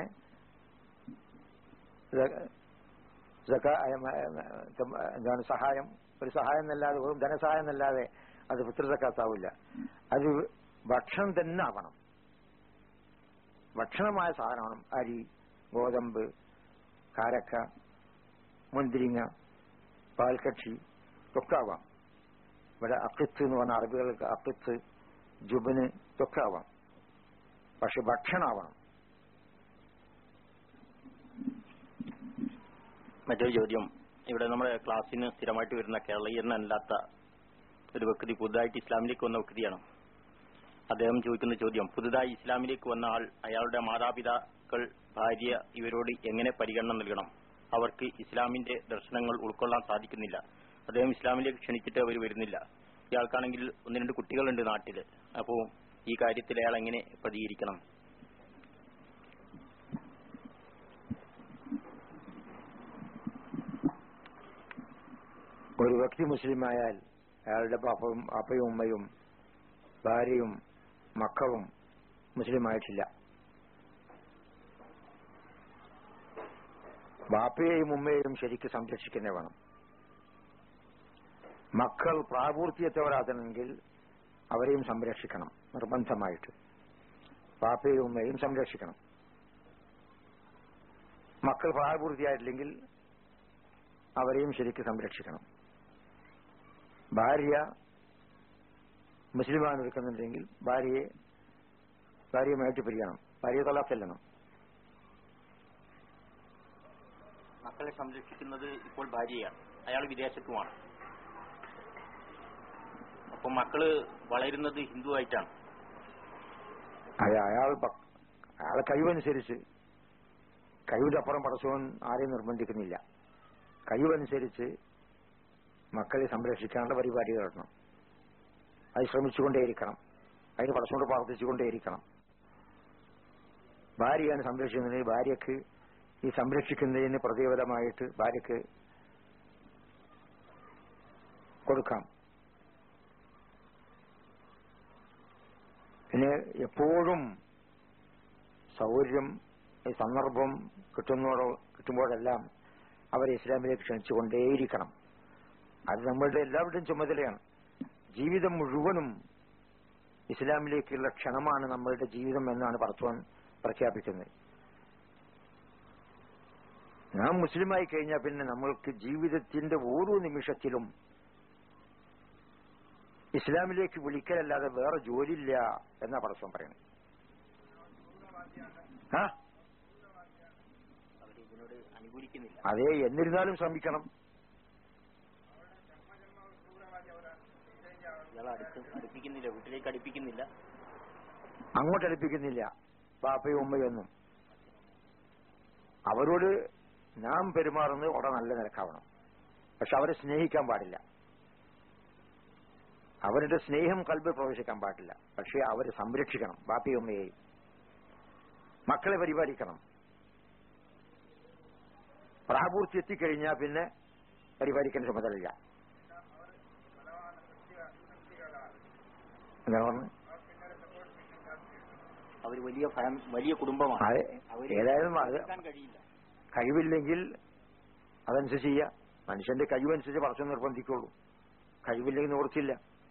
സക- സക- അയ- എന്താണ് സഹായം ഒരു സഹായം എന്നല്ലാതെ വെറും ധനസഹായം എന്നല്ലാതെ അത് പിതൃസക്കാത്താവില്ല അത് ഭക്ഷണം തന്നെ ആവണം ഭക്ഷണമായ സാധനമാണ് അരി ഗോതമ്പ് കാരക്ക മുന്തിരിങ്ങ പാൽക്കക്ഷി ഒക്കെ ആവാം ഇവിടെ അക്കിത്ത് എന്ന് പറഞ്ഞ അറബികൾക്ക് അക്കിത്ത് ജുബിന് ഒക്കെ ആവാം പക്ഷെ ഭക്ഷണമാവണം മറ്റൊരു ചോദ്യം ഇവിടെ നമ്മുടെ ക്ലാസ്സിന് സ്ഥിരമായിട്ട് വരുന്ന കേരളീയനല്ലാത്ത ഒരു വ്യക്തി പുതുതായിട്ട് ഇസ്ലാമിലേക്ക് വന്ന വ്യക്തിയാണ് അദ്ദേഹം ചോദിക്കുന്ന ചോദ്യം പുതുതായി ഇസ്ലാമിലേക്ക് വന്ന ആൾ അയാളുടെ മാതാപിതാക്കൾ ഭാര്യ ഇവരോട് എങ്ങനെ പരിഗണന നൽകണം അവർക്ക് ഇസ്ലാമിന്റെ ദർശനങ്ങൾ ഉൾക്കൊള്ളാൻ സാധിക്കുന്നില്ല അദ്ദേഹം ഇസ്ലാമിലേക്ക് ക്ഷണിച്ചിട്ട് അവർ വരുന്നില്ല ഇയാൾക്കാണെങ്കിൽ ഒന്ന് രണ്ട് കുട്ടികളുണ്ട് നാട്ടില് അപ്പോ ഈ കാര്യത്തിൽ അയാൾ എങ്ങനെ പ്രതികരിക്കണം ഒരു വ്യക്തി മുസ്ലിമായാൽ അയാളുടെ പാപ്പയും അപ്പയും ഉമ്മയും ഭാര്യയും മക്കളും മുസ്ലിമായിട്ടില്ല ബാപ്പയെയും ഉമ്മയെയും ശരിക്ക് സംരക്ഷിക്കുന്നേ വേണം മക്കൾ പ്രാപൂർത്തിയെത്തവരാതണമെങ്കിൽ അവരെയും സംരക്ഷിക്കണം നിർബന്ധമായിട്ട് ബാപ്പയും ഉമ്മയും സംരക്ഷിക്കണം മക്കൾ പ്രായപൂർത്തിയായിട്ടില്ലെങ്കിൽ അവരെയും ശരിക്ക് സംരക്ഷിക്കണം ഭാര്യ മുസ്ലിമാണ് എടുക്കുന്നുണ്ടെങ്കിൽ ഭാര്യയെ ഭാര്യയുമായിട്ട് പിരിയണം ഭാര്യയെ തൊള്ളാത്തെല്ലണം മക്കളെ സംരക്ഷിക്കുന്നത് ഇപ്പോൾ ഭാര്യയാണ് അയാൾ വിദേശത്തുമാണ് അപ്പം മക്കള് വളരുന്നത് ഹിന്ദുവായിട്ടാണ് അത് അയാൾ പ- അയാളെ കഴിവനുസരിച്ച് കഴിവിന്റെ അപ്പുറം പടച്ചവൻ ആരെയും നിർബന്ധിക്കുന്നില്ല കഴിവനുസരിച്ച് മക്കളെ സംരക്ഷിക്കാനുള്ള പരിപാടി നടത്തണം അത് ശ്രമിച്ചുകൊണ്ടേയിരിക്കണം അതിന് പടച്ചോണ്ട് പ്രാർത്ഥിച്ചുകൊണ്ടേയിരിക്കണം ഭാര്യയാണ് സംരക്ഷിക്കുന്നത് ഭാര്യക്ക് ഈ സംരക്ഷിക്കുന്നതിന് പ്രതിഫലമായിട്ട് ഭാര്യക്ക് കൊടുക്കാം പിന്നെ എപ്പോഴും സൗകര്യം ഈ സന്ദർഭം കിട്ടുന്നതോ കിട്ടുമ്പോഴെല്ലാം അവരെ ഇസ്ലാമിലേക്ക് ക്ഷണിച്ചുകൊണ്ടേയിരിക്കണം അത് നമ്മളുടെ എല്ലാവരുടെയും ചുമതലയാണ് ജീവിതം മുഴുവനും ഇസ്ലാമിലേക്കുള്ള ക്ഷണമാണ് നമ്മളുടെ ജീവിതം എന്നാണ് പറത്തുവാൻ പ്രഖ്യാപിക്കുന്നത് നാം മുസ്ലിമായി കഴിഞ്ഞാൽ പിന്നെ നമ്മൾക്ക് ജീവിതത്തിന്റെ ഓരോ നിമിഷത്തിലും ഇസ്ലാമിലേക്ക് വിളിക്കലല്ലാതെ വേറെ ജോലിയില്ല എന്നാ പടച്ചോൻ പറയുന്നത് ആ അവർ ഇതിനോട് അനുകൂലിക്കുന്നില്ല അതെ എന്നിരുന്നാലും ശ്രമിക്കണം ഇയാളെ അടുത്ത് അടുപ്പിക്കുന്നില്ല വീട്ടിലേക്ക് അടുപ്പിക്കുന്നില്ല അങ്ങോട്ട് അടുപ്പിക്കുന്നില്ല ബാപ്പയും ഉമ്മയൊന്നും അവരോട് നാം പെരുമാറുന്നത് വളരെ നല്ല നിരക്കാവണം പക്ഷെ അവരെ സ്നേഹിക്കാൻ പാടില്ല അവരുടെ സ്നേഹം കൽബിൽ പ്രവേശിക്കാൻ പാടില്ല പക്ഷെ അവരെ സംരക്ഷിക്കണം ബാപ്പയും ഉമ്മയെയും മക്കളെ പരിപാലിക്കണം പ്രാപൂർത്തി എത്തിക്കഴിഞ്ഞാൽ പിന്നെ പരിപാലിക്കേണ്ട ചുമതലയില്ല എന്താ പറഞ്ഞു അവർ വലിയ ഫാം- വലിയ കുടുംബമാണ് അതെ അവര് ഏതായാലും അത് എടുക്കാൻ കഴിയില്ല കഴിവില്ലെങ്കിൽ അതനുസരിച്ച് ചെയ്യുക മനുഷ്യന്റെ കഴിവനുസരിച്ച് പടച്ചു നിർബന്ധിക്കുള്ളൂ കഴിവില്ലെങ്കിൽ നിവർത്തില്ല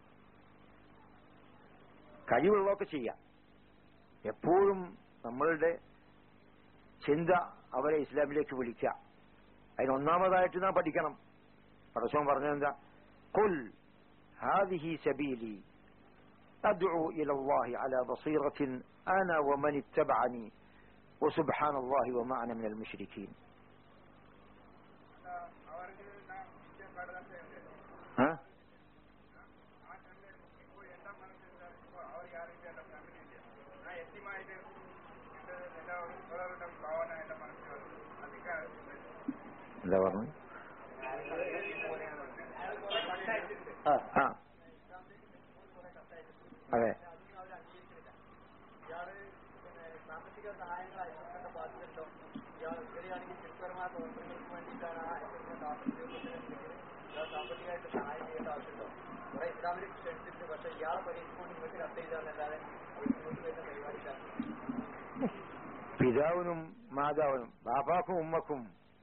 കഴിവുള്ളതൊക്കെ ചെയ്യാം എപ്പോഴും നമ്മളുടെ ചിന്ത അവരെ ഇസ്ലാമിലേക്ക് വിളിക്കുക അതിനൊന്നാമതായിട്ട് നാം പഠിക്കണം പടച്ചോൻ പറഞ്ഞതെന്താ കുൽ ഹാദിഹി സബീലി أدعو إلى الله على بصيرة أنا ومن اتبعني وسبحان الله وما أنا من المشركين ها എന്താ പറഞ്ഞു ആ ആ അതെ പിതാവിനും മാതാവിനും ബാപ്പാക്കും ഉമ്മക്കും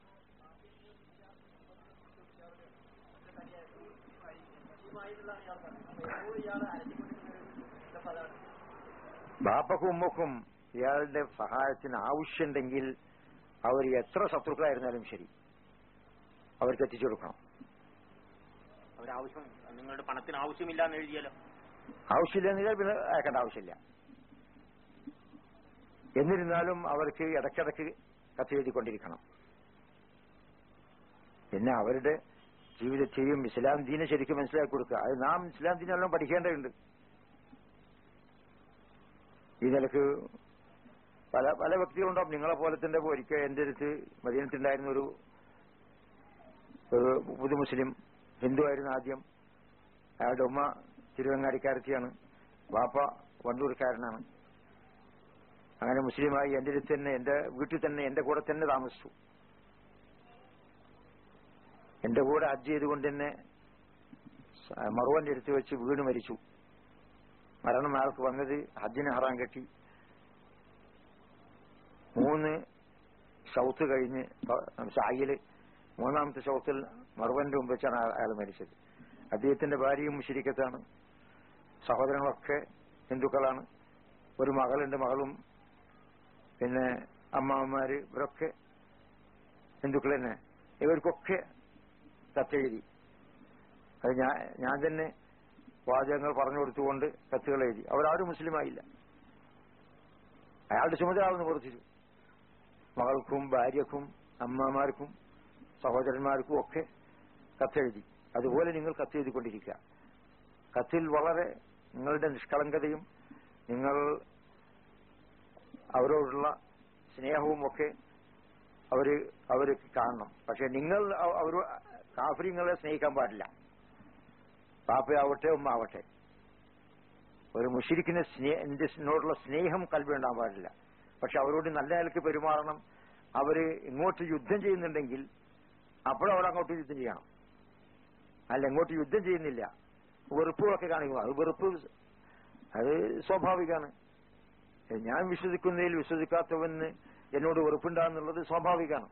ബാപ്പക്കും ഉമ്മക്കും ഇയാളുടെ സഹായത്തിന് ആവശ്യമുണ്ടെങ്കിൽ അവർ എത്ര ശത്രുക്കളായിരുന്നാലും ശരി അവർക്ക് എത്തിച്ചു കൊടുക്കണം അവരാവശ്യം നിങ്ങളുടെ പണത്തിന് ആവശ്യമില്ല എന്ന് എഴുതിയാലോ ആവശ്യമില്ലെന്ന് പിന്നെ അയക്കേണ്ട ആവശ്യമില്ല എന്നിരുന്നാലും അവർക്ക് ഇടയ്ക്കിടയ്ക്ക് കത്തെഴുതിക്കൊണ്ടിരിക്കണം പിന്നെ അവരുടെ ജീവിതത്തെയും ഇസ്ലാം ദീനെ ശരിക്കും മനസ്സിലാക്കി കൊടുക്കുക അത് നാം ഇസ്ലാം ദീനെല്ലാം പഠിക്കേണ്ടതുണ്ട് ഈ നിലക്ക് പല പല വ്യക്തികളുണ്ടാവും നിങ്ങളെ പോലെ തന്നെ ഒരിക്കൽ എന്റെ അടുത്ത് മദീനത്തുണ്ടായിരുന്ന ഒരു ഒരു പുതു മുസ്ലിം ഹിന്ദു ആയിരുന്നു ആദ്യം അയാളുടെ ഉമ്മ തിരുവങ്ങാടിക്കാരത്തിയാണ് വാപ്പ വണ്ടൂർക്കാരനാണ് അങ്ങനെ മുസ്ലിമായി എന്റെ അടുത്ത് തന്നെ എന്റെ വീട്ടിൽ തന്നെ എന്റെ കൂടെ തന്നെ താമസിച്ചു എന്റെ കൂടെ ഹജ്ജ് ചെയ്തുകൊണ്ട് തന്നെ മറുവന്റെ അടുത്ത് വെച്ച് വീണ് മരിച്ചു മരണം അയാൾക്ക് വന്നത് ഹജ്ജിന് ഹറാൻ കെട്ടി മൂന്ന് ഷൗത്ത് കഴിഞ്ഞ് ഷായില് മൂന്നാമത്തെ ഷൗത്തിൽ മറുവന്റെ മുമ്പ് വെച്ചാണ് അയാൾ മരിച്ചത് അദ്ദേഹത്തിന്റെ ഭാര്യയും മുഷിരിക്കത്താണ് സഹോദരങ്ങളൊക്കെ ഹിന്ദുക്കളാണ് ഒരു മകളുണ്ട് മകളും പിന്നെ അമ്മാവന്മാര് ഇവരൊക്കെ ഹിന്ദുക്കൾ തന്നെ ഇവർക്കൊക്കെ കത്തെഴുതി അത് ഞാൻ ഞാൻ തന്നെ വാചകങ്ങൾ പറഞ്ഞു കൊടുത്തുകൊണ്ട് കത്തുകൾ എഴുതി അവരാരും മുസ്ലിമായില്ല അയാളുടെ ചുമതല നിവർത്തിച്ചു മകൾക്കും ഭാര്യക്കും അമ്മമാർക്കും സഹോദരന്മാർക്കും ഒക്കെ കത്തെഴുതി അതുപോലെ നിങ്ങൾ കത്തെഴുതിക്കൊണ്ടിരിക്കുക കത്തിൽ വളരെ നിങ്ങളുടെ നിഷ്കളങ്കതയും നിങ്ങൾ അവരോടുള്ള സ്നേഹവും ഒക്കെ അവര് അവര് കാണണം പക്ഷെ നിങ്ങൾ അവ- അവർ കാഫര്യങ്ങളെ സ്നേഹിക്കാൻ പാടില്ല പാപ്പയാവട്ടെ ഉമ്മ ആവട്ടെ ഒരു മുഷിരിക്കിന് സ്നേഹത്തിനോടുള്ള സ്നേഹം കൽവിയുണ്ടാകാൻ പാടില്ല പക്ഷെ അവരോട് നല്ല നിലക്ക് പെരുമാറണം അവര് ഇങ്ങോട്ട് യുദ്ധം ചെയ്യുന്നുണ്ടെങ്കിൽ അപ്പോഴും അവർ അങ്ങോട്ട് യുദ്ധം ചെയ്യണം അല്ല ഇങ്ങോട്ട് യുദ്ധം ചെയ്യുന്നില്ല വെറുപ്പുകളൊക്കെ കാണിക്കുക അത് വെറുപ്പ് അത് സ്വാഭാവികമാണ് ഞാൻ വിശ്വസിക്കുന്നതിൽ വിശ്വസിക്കാത്തവന് എന്നോട് വെറുപ്പുണ്ടാകുന്നുള്ളത് സ്വാഭാവികമാണ്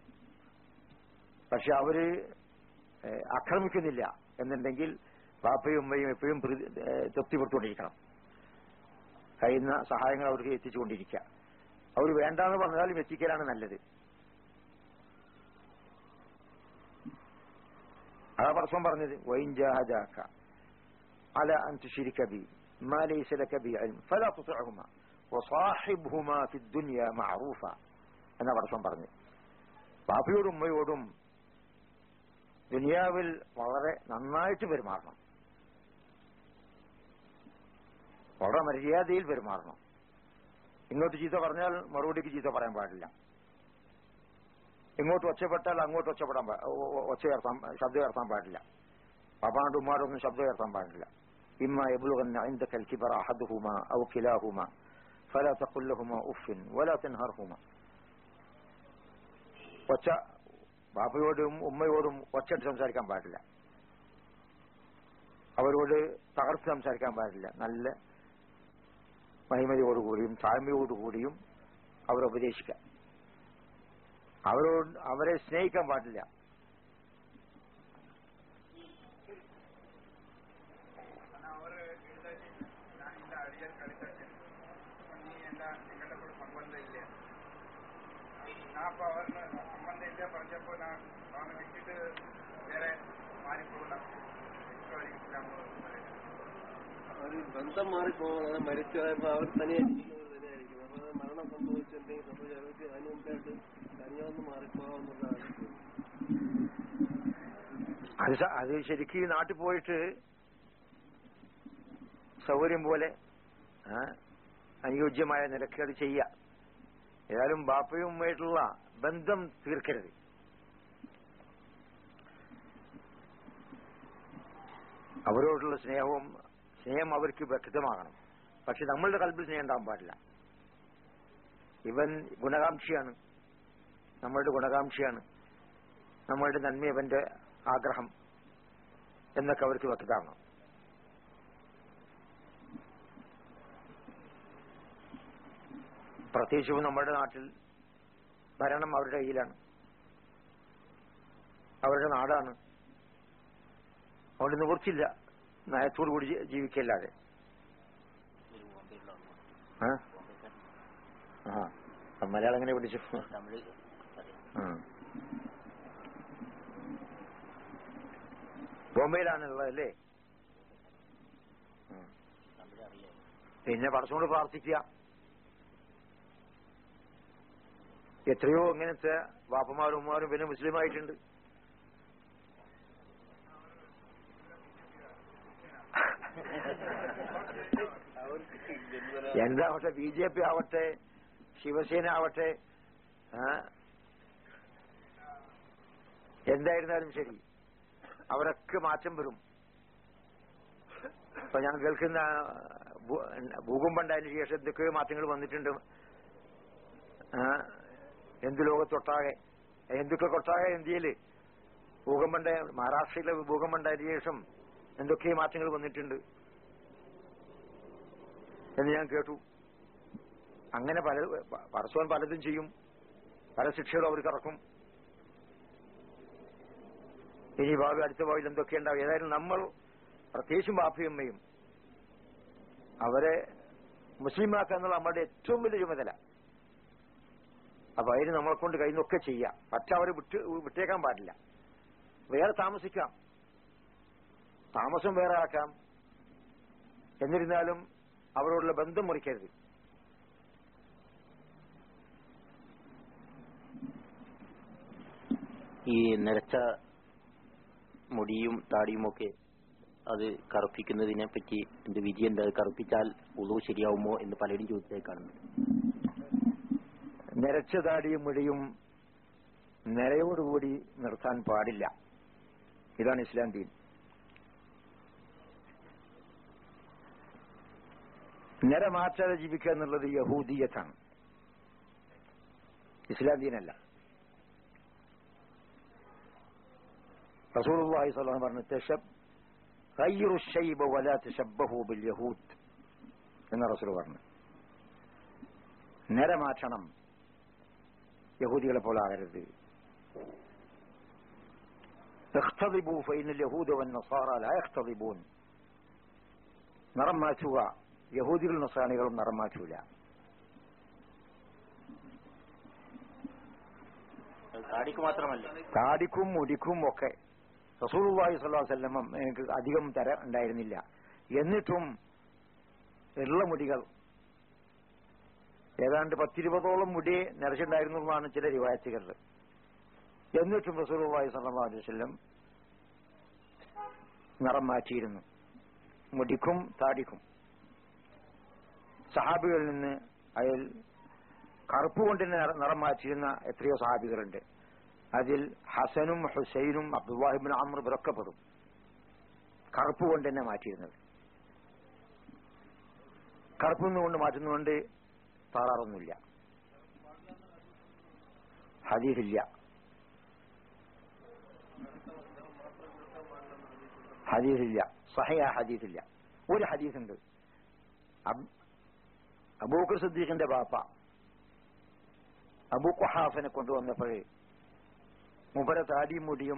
പക്ഷെ അവര് ഏഹ്, ആക്രമിക്കുന്നില്ല എന്നുണ്ടെങ്കിൽ പാപ്പയും ഉമ്മയും എപ്പോഴും പ്രതി- ഏഹ്, തൃപ്തിപ്പെട്ടുകൊണ്ടിരിക്കണം കഴിയുന്ന സഹായങ്ങൾ അവർക്ക് എത്തിച്ചുകൊണ്ടിരിക്കുക അവർ വേണ്ടാന്ന് പറഞ്ഞാലും എത്തിക്കലാണ് നല്ലത് അതാ പ്രശ്നം പറഞ്ഞത് വൈൻജാഹജാക്ക അല അൻ തുശിരിക ബി ما ليس لك به علم فلا تطعهما وصاحبهما في الدنيا معروفا എന്ന പ്രശ്നം പറഞ്ഞു പാപ്പയോടും ഉമ്മയോടും ദുനിയാവിൽ വളരെ നന്നായിട്ട് പെരുമാറണം വളരെ മര്യാദയിൽ പെരുമാറണം ഇങ്ങോട്ട് ചീത്ത പറഞ്ഞാൽ മറുപടിക്ക് ചീത്ത പറയാൻ പാടില്ല ഇങ്ങോട്ട് ഒച്ചപ്പെട്ടാൽ അങ്ങോട്ട് ഒച്ചപ്പെടാൻ പാ- ഒ- ഒ- ഒച്ച ഉയർത്താൻ ശബ്ദം ഉയർത്താൻ പാടില്ല പാപ്പാണ്ട് ഉമ്മാടൊന്നും ശബ്ദം ഉയർത്താൻ പാടില്ല إما يبلغن عندك الكبر أحدهما أو كلاهما فلا تقل لهما أف ولا تنهرهما ഒച്ച ബാപ്പയോടും ഉമ്മയോടും ഒച്ചയിട്ട് സംസാരിക്കാൻ പാടില്ല അവരോട് തകർത്ത് സംസാരിക്കാൻ പാടില്ല നല്ല മഹിമയോടുകൂടിയും താഴ്മയോടുകൂടിയും അവരെ ഉപദേശിക്കാം അവരോട് അവരെ സ്നേഹിക്കാൻ പാടില്ല ಅವರು ಇಲ್ದಾಗಿ ನಾನಿಂದ ಅಡಿಯಲ್ಲಿ ಕಳೀತಾ ಇದ್ದೇನೆ ನೀ ಎಲ್ಲ ನಿങ്ങളുടെ ಕೂಡ ಸಂಬಂಧ ಇಲ್ಲ ನಾಪ ಅವ್ರನ್ನ ಸಂಬಂಧ ಇಲ್ಲ പറഞ്ഞപ്പോ ഞാൻ അവനെ വിട്ടിട്ട് വേറെ മാറിപ്പോകുന്ന ഒരു ബന്ധം മാറിപ്പോകുന്നത് മരിച്ചു പോയപ്പോ അവർ തനിയെ ഇരിക്കുന്നത് തന്നെയായിരിക്കും അപ്പൊ അത് മരണം സംഭവിച്ചിട്ടുണ്ടെങ്കിൽ സംഭവിച്ച അവർക്ക് അതിന് മുമ്പായിട്ട് തനിയെ ഒന്ന് മാറിപ്പോകാവുന്നതാണ് അത് സ- അത് ശരിക്കും നാട്ടിൽ പോയിട്ട് സൗകര്യം പോലെ ആ, അനുയോജ്യമായ നിലയ്ക്ക് അത് ചെയ്യാം ഏതായാലും ബാപ്പയും ഉമ്മയായിട്ടുള്ള ബന്ധം തീർക്കരുത് അവരോടുള്ള സ്നേഹവും സ്നേഹം അവർക്ക് വ്യക്തമാകണം പക്ഷെ നമ്മളുടെ കൽബിൽ സ്നേഹം ഉണ്ടാകാൻ പാടില്ല ഇവൻ ഗുണകാംക്ഷിയാണ് നമ്മളുടെ ഗുണകാംക്ഷിയാണ് നമ്മളുടെ നന്മ ഇവന്റെ ആഗ്രഹം എന്നൊക്കെ അവർക്ക് വ്യക്തമാകണം പ്രത്യേകിച്ചും നമ്മുടെ നാട്ടിൽ ഭരണം അവരുടെ കയ്യിലാണ് അവരുടെ നാടാണ് അതുകൊണ്ട് നിവൃത്തില്ല നയത്തോടു കൂടി ജീ- ജീവിക്കല്ലാതെ ഒരു ബോംബെയുള്ള ആളാണ്. ആ? ബോംബെക്കാരൻ. ആ ആ, മലയാളം എങ്ങനെ പിടിച്ചു തമിഴ് അറിയാം. ആ. ബോംബെയിലാണുള്ളത് അല്ലേ ആ. തമിഴ് അറിയാം പിന്നെ പടച്ചോണ്ട് പ്രാർത്ഥിക്കുക എത്രയോ ഇങ്ങനത്തെ വാപ്പമാരും ഉമ്മമാരും പിന്നെ മുസ്ലിമായിട്ടുണ്ട് അവർക്ക് ജന്മന എന്താവട്ടെ ബി ജെ പി ആവട്ടെ ശിവസേന ആവട്ടെ ആ, എന്തായിരുന്നാലും ശരി അവരൊക്കെ മാറ്റം വരും ഇപ്പൊ ഞാൻ കേൾക്കുന്ന ഭൂ- ഭൂകമ്പം ഉണ്ടായതിനു ശേഷം എന്തൊക്കെയോ മാറ്റങ്ങൾ വന്നിട്ടുണ്ട് ആ, എന്ത് ലോകത്തൊട്ടാകെ ഹിന്ദുക്കൾക്കൊട്ടാകെ ഇന്ത്യയില് ഭൂകമ്പം ഉണ്ടായ മഹാരാഷ്ട്രയിലെ ഭൂകമ്പം ഉണ്ടായതിനു ശേഷം എന്തൊക്കെ മാറ്റങ്ങൾ വന്നിട്ടുണ്ട് എന്ന് ഞാൻ കേട്ടു അങ്ങനെ പല പരസ്പരം പലതും ചെയ്യും പല ശിക്ഷകളും അവർക്ക് ഇറക്കും ഇനി ഭാവി അടുത്ത ഭാവിയിൽ എന്തൊക്കെ ഉണ്ടാവും ഏതായാലും നമ്മൾ പ്രത്യേകിച്ചും ബാപ്പയമ്മയും അവരെ മുസ്ലിമാക്കുക എന്നുള്ള നമ്മുടെ ഏറ്റവും വലിയ ചുമതല അപ്പൊ അതിന് നമ്മളെ കൊണ്ട് കഴിയുന്നൊക്കെ ചെയ്യാം പക്ഷെ അവരെ വിട്ട് വിട്ടേക്കാൻ പാടില്ല വേറെ താമസിക്കാം താമസം വേറെ ആക്കാം എന്നിരുന്നാലും അവരോടുള്ള ബന്ധം മുറിക്കരുത് ഈ നിരച്ച മുടിയും താടിയുമൊക്കെ അത് കറുപ്പിക്കുന്നതിനെ പറ്റി എന്ത് വിധി എന്താ അത് കറുപ്പിച്ചാൽ ഉളു ശരിയാവുമോ എന്ന് പലരും ചോദിച്ചായി കാണുന്നുണ്ട് നിരച്ച താടിയും മുടിയും നിരയോടുകൂടി നിർത്താൻ പാടില്ല ഇതാണ് ഇസ്ലാം ദീൻ നിര മാറ്റാതെ ജീവിക്കുക എന്നുള്ളത് യഹൂദീയത്താണ് ഇസ്ലാം ദീനല്ല റസൂലുള്ളാഹി സ്വല്ലല്ലാഹു അലൈഹി പറഞ്ഞു തശബ് ഖയ്റു ശൈബ വലാ തശബ്ബഹു ബിൽ യഹൂദ് എന്ന് റസൂൽ പറഞ്ഞു നിര മാറ്റണം യഹൂദികളെ പോലെ ആകരുത് اختضبوا فإن اليهود والنصارى لا يختضبون നിറം മാറ്റുക യഹൂദികളും നസാനികളും നിറം മാറ്റൂല താടിക്ക് മാത്രമല്ല താടിക്കും മുടിക്കും ഒക്കെ റസൂലുള്ളാഹി സ്വല്ലല്ലാഹു അലൈഹി വസല്ലം എനിക്ക് അധികം തര ഉണ്ടായിരുന്നില്ല എന്നിട്ടും ഉള്ള മുടികൾ ഏതാണ്ട് പത്തിരുപതോളം മുടി നിറച്ചിട്ടുണ്ടായിരുന്നു എന്നാണ് ചില റിവായത്തുകളിൽ എന്നിട്ടും റസൂലുള്ളാഹി സ്വല്ലല്ലാഹു അലൈഹി വസല്ലം നിറം മാറ്റിയിരുന്നു മുടിക്കും താടിക്കും സഹാബികളിൽ നിന്ന് അയാൾ കറുപ്പ് കൊണ്ട് തന്നെ നിറ- നിറം മാറ്റിയിരുന്ന എത്രയോ സഹാബികളുണ്ട് അതിൽ ഹസനും ഹുസൈനും അബ്ദുല്ലാഹിബിൻ അമർ ഇവരൊക്കെ പെടും കറുപ്പ് കൊണ്ട് തന്നെ മാറ്റിയിരുന്നത് കറുപ്പ് കൊണ്ട് മാറ്റുന്നതുകൊണ്ട് താറാറൊന്നുമില്ല ഹദീസില്ല ഹദീസില്ല സഹയ ഹദീസില്ല ഒരു ഹദീസുണ്ട് അബ്- അബൂക്കർ സിദ്ദീഖിന്റെ ബാപ്പ അബൂ ഖുഹാഫിനെ കൊണ്ടുവന്നപ്പോഴേ മുബര താടിയും മുടിയും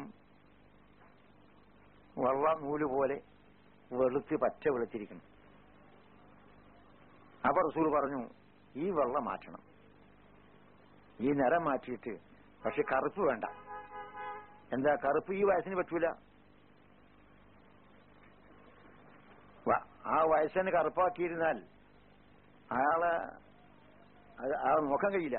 വെള്ള നൂല് പോലെ വെളുത്ത് പച്ച വെളുത്തിരിക്കുന്നു അപ്പൊ റസൂൽ പറഞ്ഞു ഈ വെള്ളം മാറ്റണം ഈ നിറം മാറ്റിയിട്ട് പക്ഷെ കറുപ്പ് വേണ്ട എന്താ കറുപ്പ് ഈ വയസ്സിന് പറ്റൂല വ- ആ വയസ്സിനെ കറുപ്പാക്കിയിരുന്നാൽ അയാളെ അത് അയാളെ നോക്കാൻ കഴിയില്ല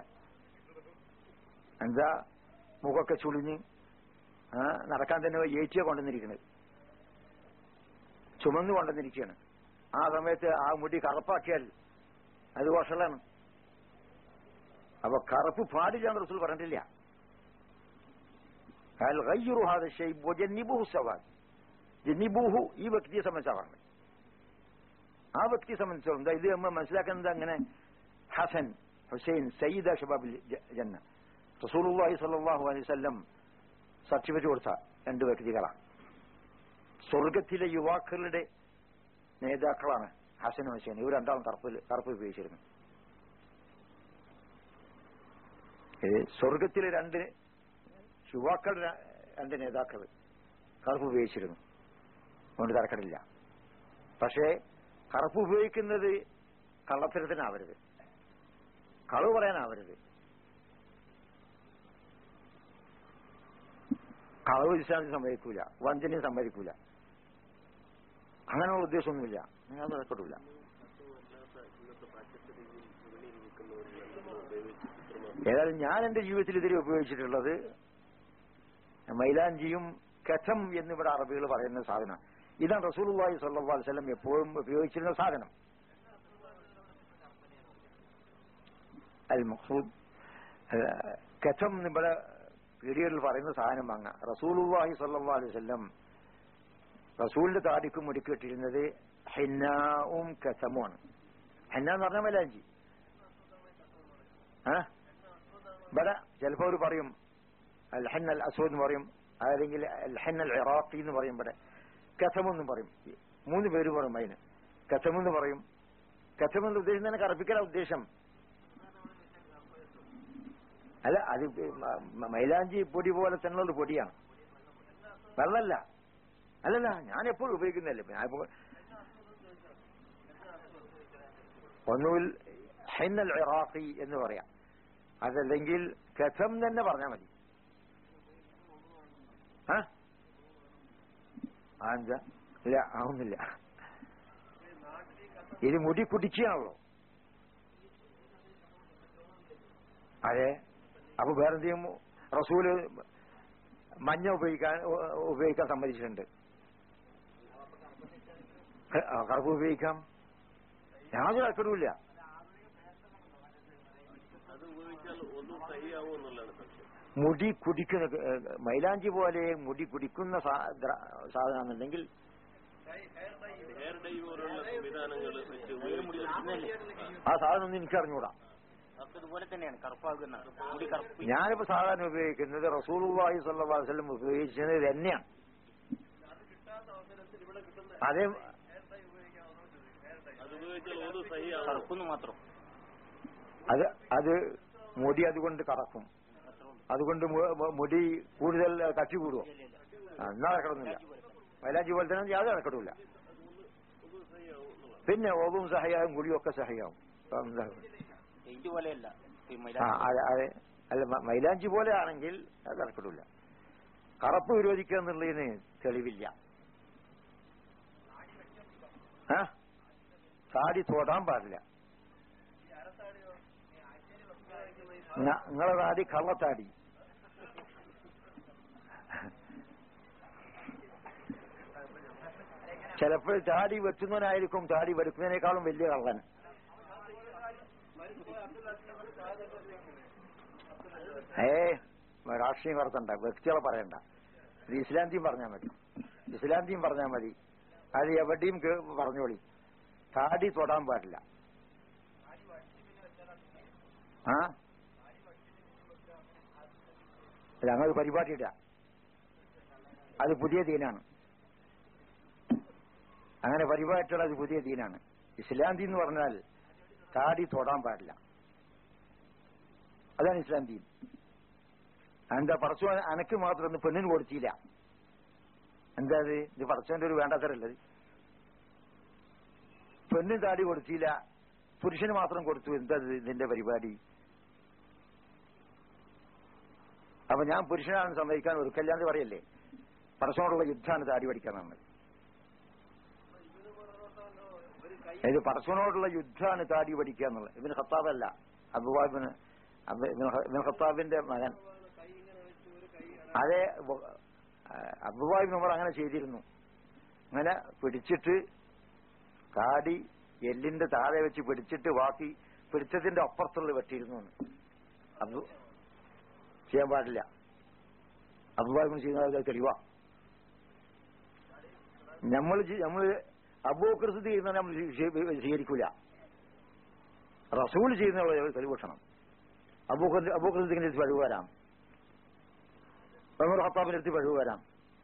എന്താ മുഖമൊക്കെ ചുളിഞ്ഞ് ആ, നടക്കാൻ തന്നെ ഏറ്റിയ കൊണ്ടുവന്നിരിക്കുന്നത് ചുമന്നു കൊണ്ടുവന്നിരിക്കുകയാണ് ആ സമയത്ത് ആ മുടി കറുപ്പാക്കിയാൽ അത് വഷളാണ് അപ്പൊ കറുപ്പ് പാടില്ല എന്ന് റസൂൽ പറഞ്ഞിട്ടില്ല അയാൾ ഗയ്യുറു ഹാദ ശൈബ് വജന്നിബുഹു സവാദ് ജന്നിബൂഹു ഈ വ്യക്തിയെ സംബന്ധിച്ചാണ് പറഞ്ഞത് ആ വ്യക്തിയെ സംബന്ധിച്ചോളം ദാ ഇത് നമ്മൾ മനസ്സിലാക്കുന്നത് അങ്ങനെ ഹസൻ ഹുസൈൻ സയ്യിദ ഷബാബിൽ ജ- ജന്ന റസൂലുള്ളാഹി സ്വല്ലല്ലാഹു അലൈഹി വസല്ലം സർട്ടിഫിക്കറ്റ് കൊടുത്ത രണ്ട് വ്യക്തികളാണ് സ്വർഗത്തിലെ യുവാക്കളുടെ നേതാക്കളാണ് ഹസൻ ഹുസൈൻ ഇവർ രണ്ടാളും കറുപ്പിൽ കറുപ്പ് ഉപയോഗിച്ചിരുന്നു ഇത് സ്വർഗത്തിലെ രണ്ട് യുവാക്കളുടെ ര- രണ്ട് നേതാക്കൾ കറുപ്പ് ഉപയോഗിച്ചിരുന്നു അതുകൊണ്ട് തരക്കടില്ല പക്ഷേ കറുപ്പ് ഉപയോഗിക്കുന്നത് കള്ളത്തരത്തിനാവരുത് കളവ് പറയാനാവരുത് കളവ് ഇസ്ലാമിന് സമ്മതിക്കൂല വഞ്ചനയും സമ്മതിക്കൂല അങ്ങനെയുള്ള ഉദ്ദേശമൊന്നുമില്ല നിങ്ങൾ നടക്കട്ടില്ല ഏതായാലും ഞാൻ എന്റെ ജീവിതത്തിൽ ഇതിൽ ഉപയോഗിച്ചിട്ടുള്ളത് മൈലാഞ്ചിയും കഥം എന്നിവിടെ അറബികൾ പറയുന്ന സാധനം ഇതാണ് റസൂലുള്ളാഹി സ്വല്ലല്ലാഹു അലൈഹി വസല്ലം എപ്പോഴും ഉപയോഗിച്ചിരുന്ന സാധനം അൽ മഖ്സൂദ് കഥം ഇവിടെ പീഡിയറിൽ പറയുന്ന സാധനം വാങ്ങ റസൂലുള്ളാഹി സ്വല്ലല്ലാഹു അലൈഹി വസല്ലം റസൂലിന്റെ താടിക്കും മുടിക്കിട്ടിരുന്നത് ഹെന്നാവും കഥമുമാണ് ഹെന്ന എന്ന് പറഞ്ഞ മൈലാഞ്ചി ആ ഇവിടെ ചിലപ്പോ അവർ പറയും അൽ ഹെൻ അൽ അസൂദ് എന്ന് പറയും അല്ലെങ്കിൽ അൽ ഹെൻ അൽ ഇറാഖി എന്ന് പറയും ഇവിടെ കഥമെന്നും പറയും മൂന്ന് പേര് പറയും അതിന് കഥമെന്ന് പറയും കഥമെന്ന് ഉദ്ദേശം തന്നെ കറപ്പിക്കല ഉദ്ദേശം അല്ല അത് മ- മ- മൈലാഞ്ചി പൊടി പോലെ തന്നെയുള്ള ഒരു പൊടിയാണ് വെള്ളമല്ല അല്ലല്ല ഞാൻ എപ്പോഴും ഉപയോഗിക്കുന്നതല്ലേ ഞാൻ ഇപ്പോ- ഒന്നുകിൽ ഹെന്നൽ ഇറാഖി എന്ന് പറയാം അതല്ലെങ്കിൽ കഥം തന്നെ പറഞ്ഞാൽ മതി ആ ആ, എന്താ ഇല്ല ആവുന്നില്ല ഇത് മുടി കുടിക്കുകയാണല്ലോ അതെ അപ്പൊ വേറെന്തെങ്കിലും റസൂല് മഞ്ഞ ഉപയോഗിക്കാൻ ഉ- ഉപയോഗിക്കാൻ സമ്മതിച്ചിട്ടുണ്ട് ആ, കറുപ്പ് ഉപയോഗിക്കാം യാതൊരു അക്കടുമില്ല അത് ഉപയോഗിച്ചാൽ ഒന്നും സഹിയാവോ എന്നുള്ളതാണ് സംശയം മുടി കുടിക്കുന്ന ഏഹ്, മൈലാഞ്ചി പോലെ മുടി കുടിക്കുന്ന സാ- ദ്ര- സാധനമാണെന്നുണ്ടെങ്കിൽ ഹെയർ ഡൈ പോലുള്ള സംവിധാനങ്ങൾ വെച്ച് ഉപയോഗിച്ചാൽ ആ സാധനം ഒന്നും എനിക്ക് അറിഞ്ഞൂടാ അതൊക്കെ ഇതുപോലെ തന്നെയാണ് കറുപ്പാകുന്ന മുടി കറുപ്പ് ഞാനിപ്പോ സാധാരണ ഉപയോഗിക്കുന്നത് റസൂലുള്ളാഹി സ്വല്ലല്ലാഹു അലൈഹി വസല്ലം ഉപയോഗിച്ചത് തന്നെയാണ് അതേ അത് ഉപയോഗിച്ചാൽ ഒന്നും സഹിയാവോ കറുപ്പെന്ന് മാത്രം അത് അത് മുടി അതുകൊണ്ട് കറക്കും അതുകൊണ്ട് മു- മു- മുടി കൂടുതൽ കട്ടി കൂടുമോ ആ, എന്നാ നടക്കണമെന്നില്ല മൈലാഞ്ചി പോലെ തന്നെ യാതൊരു നടക്കടില്ല പിന്നെ ഓവും സഹയാവും ഗുളിയൊക്കെ സഹയാവും അപ്പം എന്താ? പെയിന്റ് പോലെയല്ല ഈ ആ മൈലാഞ്ചി അതെ അതെ അല്ല മ- മൈലാഞ്ചി പോലെ ആണെങ്കിൽ അത് നടക്കടില്ല കറുപ്പ് വിരോധിക്കുക എന്നുള്ളതിന് തെളിവില്ല ആ താടി തൊടാൻ പാടില്ല ന- നിങ്ങളെ താടി കള്ളത്താടി ചിലപ്പോൾ താടി വെട്ടുന്നവനായിരിക്കും താടി വെടുക്കുന്നതിനേക്കാളും വലിയ കള്ളൻ ഏ രാഷ്ട്രീയം കടത്തണ്ട വ്യക്തികളെ പറയണ്ട ഇത് ഇസ്ലാന്തിയും പറഞ്ഞാൽ മതി ഇസ്ലാന്തിയും പറഞ്ഞാൽ മതി അത് എവിടെയും കേ- പറഞ്ഞോളി താടി തൊടാൻ പാടില്ല ആ ഞങ്ങൾ പരിപാടിയില്ല അത് പുതിയ ദീനാണ് അങ്ങനെ പരിപാടിയിട്ടുള്ള അത് പുതിയ ദീനാണ് ഇസ്ലാം ദീൻ എന്ന് പറഞ്ഞാൽ താടി തൊടാൻ പാടില്ല അതാണ് ഇസ്ലാം ദീൻ എന്താ പടച്ചു അനക്ക് മാത്രം ഒന്ന് പെണ്ണിന് കൊടുത്തില്ല എന്താ അത് ഇത് പടച്ചവന്റെ ഒരു വേണ്ടാത്തരല്ലത് പെണ്ണിന് താടി കൊടുത്തില്ല പുരുഷന് മാത്രം കൊടുത്തു എന്താ ഇത് ഇതിന്റെ പരിപാടി അപ്പൊ ഞാൻ പുരുഷനാണെന്ന് സമ്മതിക്കാൻ ഒരു കല്യാണം പറയല്ലേ പടച്ചോടുള്ള യുദ്ധമാണ് താടി പഠിക്കാനാണ് ഇത് പടച്ചോനോടുള്ള യുദ്ധമാണ് താടി പഠിക്കുക എന്നുള്ളത് ഇവന് ഖത്താബല്ല അബുവാബിന് ഇബിൻ ഖത്താബിന്റെ മകൻ അതെ അബുവാബ് നമ്മൾ അങ്ങനെ ചെയ്തിരുന്നു അങ്ങനെ പിടിച്ചിട്ട് താടി എല്ലിന്റെ താഴെ വെച്ച് പിടിച്ചിട്ട് ബാക്കി പിടിച്ചതിന്റെ അപ്പുറത്തുള്ള വെട്ടിയിരുന്നു എന്ന്. അബു ചെയ്യാൻ പാടില്ല അബുവാബിന് ചെയ്യുന്നത് തെളിവാ നമ്മൾ നമ്മൾ അബൂക്കൃസ് ചെയ്യുന്ന നമ്മൾ സ്വീ- സ്വീകരിക്കൂല റസൂൽ ചെയ്യുന്ന തെളിവെട്ടണം അബൂക്കർ അബൂക്കൃസിന്റെ അടുത്ത് കഴിവ് വരാം ഉമർ ഖത്താബിന്റെ അടുത്ത് കഴിവ് വരാം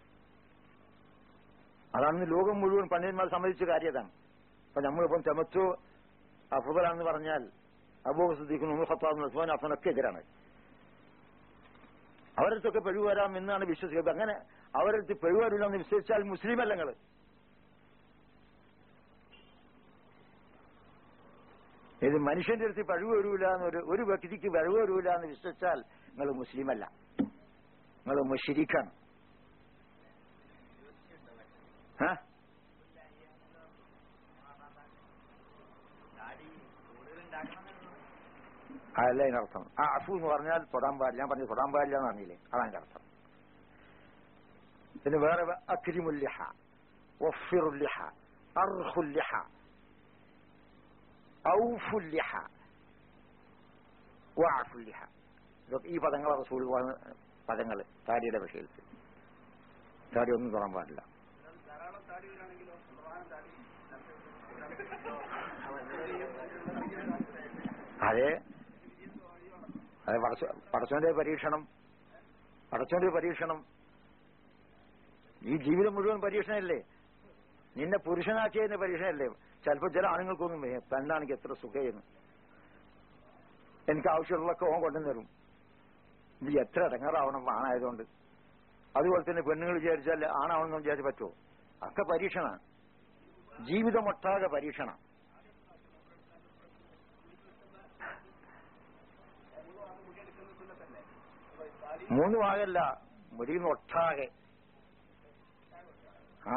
അതാണ് ലോകം മുഴുവൻ പണ്ഡിതന്മാർ സമ്മതിച്ച കാര്യതാണ് അപ്പൊ നമ്മളിപ്പം ചമച്ചു അഫുദലാണെന്ന് പറഞ്ഞാൽ അബൂബക്കർ സിദ്ദീഖിനും ഉമർ ഖത്താബിനും ഉസ്മാൻ അഫനൊക്കെ എതിരാണ് അവരടുത്തൊക്കെ പിഴവ് വരാം എന്നാണ് വിശ്വസിക്കുന്നത് അങ്ങനെ അവരടുത്ത് പിഴവ് വരില്ല എന്ന് വിശ്വസിച്ചാൽ മുസ്ലിം അല്ല നിങ്ങള് ഇത് മനുഷ്യന്റെ അടുത്ത് പഴിവ് വരൂല എന്നൊരു ഒരു വ്യക്തിക്ക് പഴിവ് വരൂല എന്ന് വിശ്വസിച്ചാൽ നിങ്ങൾ മുസ്ലിം അല്ല നിങ്ങൾ മുഷിരിക്കാണ് ആ? അതല്ല അതിനർത്ഥം ആ അഫു എന്ന് പറഞ്ഞാൽ തൊടാൻ പാടില്ല ഞാൻ പറഞ്ഞു തൊടാൻ പാടില്ല എന്ന് പറഞ്ഞില്ലേ അതാണ് അതിന്റെ അർത്ഥം പിന്നെ വേറെ അക്രിമുല്ലിഹ വഫിറുല്ലിഹ അർഹുല്ലിഹ ഔഫുല്ലിഹ വാഫുല്ലിഹ ഇതൊക്കെ ഈ പദങ്ങൾ റസൂൽ പദങ്ങൾ താടിയുടെ വിഷയത്തിൽ താടി ഒന്നും തൊടാൻ പാടില്ല ധാരാളം താടികളാണെങ്കിലോ പ്രധാന താടി അതെ അതെ പടച്ച പടച്ചോന്റെ പരീക്ഷണം പടച്ചോന്റെ പരീക്ഷണം ഈ ജീവിതം മുഴുവൻ പരീക്ഷണമല്ലേ നിന്നെ പുരുഷനാക്കിയതിന്റെ പരീക്ഷണമല്ലേ ചിലപ്പോൾ ചില ആണുങ്ങൾക്കൊന്നും വയ്യ. പെണ്ണാണെങ്കിൽ എത്ര സുഖയെന്ന് എനിക്ക് ആവശ്യമുള്ളതൊക്കെ ഓൻ കൊണ്ടു തരും ഇത് എത്ര ഇടങ്ങാറാവണം ആണായതുകൊണ്ട് അതുപോലെ തന്നെ പെണ്ണുങ്ങൾ വിചാരിച്ചാൽ ആണാവണമെന്ന് വിചാരിച്ച് പറ്റുമോ ഒക്കെ പരീക്ഷണമാണ് ജീവിതമൊട്ടാകെ പരീക്ഷണം മൂന്ന് ഭാഗമല്ല മുടിയിൽ നിന്ന് ഒട്ടാകെ ആ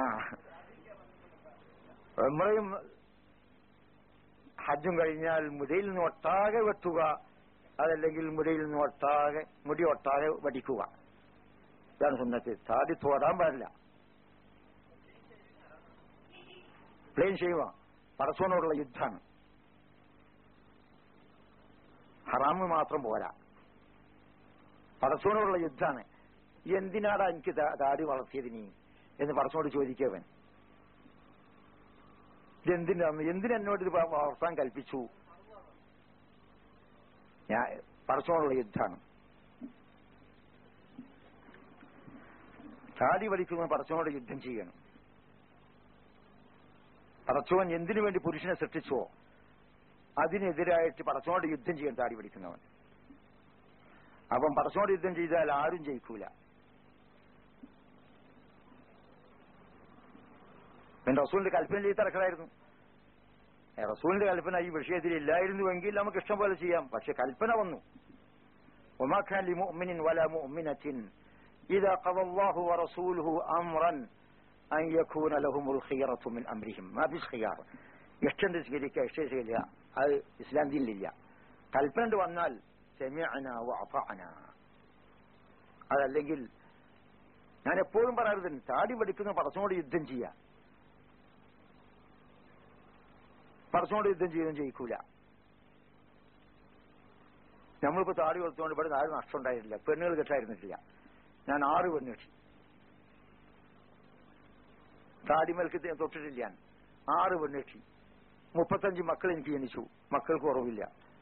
നമ്മളെയും ഹജ്ജും കഴിഞ്ഞാൽ മുടിയിൽ നിന്ന് ഒട്ടാകെ വെട്ടുക അതല്ലെങ്കിൽ മുടിയിൽ നിന്ന് ഒട്ടാകെ മുടി ഒട്ടാകെ വടിക്കുക ഇതാണ് സുന്നത്ത് താടി തോടാൻ പാടില്ല പ്ലെയിൻ ചെയ്യുക പടച്ചോനോടുള്ള യുദ്ധമാണ് ഹറാമ് മാത്രം പോരാ പടച്ചോനോടുള്ള യുദ്ധാണ് എന്തിനാടാ എനിക്ക് താ- താടി വളർത്തിയത് നീ എന്ന് പടച്ചോനോട് ചോദിക്കവൻ ഇതെന്തിനാന്ന് എന്തിനെന്നോട് ഇത് വ- വളർത്താൻ കൽപ്പിച്ചു ഞാൻ പടച്ചോനുള്ള യുദ്ധാണ് താടി വലിക്കുന്ന പടച്ചോനോട് യുദ്ധം ചെയ്യണം പടച്ചോൻ എന്തിനു വേണ്ടി പുരുഷനെ സൃഷ്ടിച്ചോ അതിനെതിരായിട്ട് പടച്ചോനോട് യുദ്ധം ചെയ്യാൻ താടി പിടിക്കുന്നവൻ അപ്പം പടച്ചോനോട് യുദ്ധം ചെയ്താൽ ആരും ജയിക്കൂല പിന്നെ റസൂലിന്റെ കൽപ്പന ചെയ്ത് തിരക്കലായിരുന്നു ഏ, റസൂലിന്റെ കൽപ്പന ഈ വിഷയത്തിൽ ഇല്ലായിരുന്നുവെങ്കിൽ നമുക്ക് ഇഷ്ടം പോലെ ചെയ്യാം പക്ഷെ കൽപ്പന വന്നു وما كان لمؤمن ولا مؤمنة إذا قضى الله ورسوله أمرا أن يكون لهم الخيرة من أمرهم ما فيش خيار ഇഷ്ടം സ്വീകരിക്കുക ഇഷ്ടം സ്വീകരിക്കുക അത് ഇസ്ലാം ദീനിലില്ല കൽപ്പന വന്നാൽ സെമിഅന വഅതഅന അതല്ലെങ്കിൽ ഞാൻ എപ്പോഴും പറയാറുണ്ട് താടി പഠിക്കുന്ന പടച്ചോട് യുദ്ധം ചെയ്യുക പടച്ചോട് യുദ്ധം ചെയ്യുന്നതും ജയിക്കൂല നമ്മളിപ്പോ താടി കൊടുത്തുകൊണ്ട് ഇവിടെ ആരും നഷ്ടം ഉണ്ടായിരുന്നില്ല പെണ്ണുകൾ കെട്ടായിരുന്നിട്ടില്ല ഞാൻ ആറ് പെണ്ണ് കെട്ടി താടിമേൽക്ക് തെ- തൊട്ടിട്ടില്ല ഞാൻ ആറ് പെണ്ണ് കെട്ടി മുപ്പത്തഞ്ച് മക്കൾ എനിക്ക് ജനിച്ചു മക്കൾക്ക് കുറവില്ല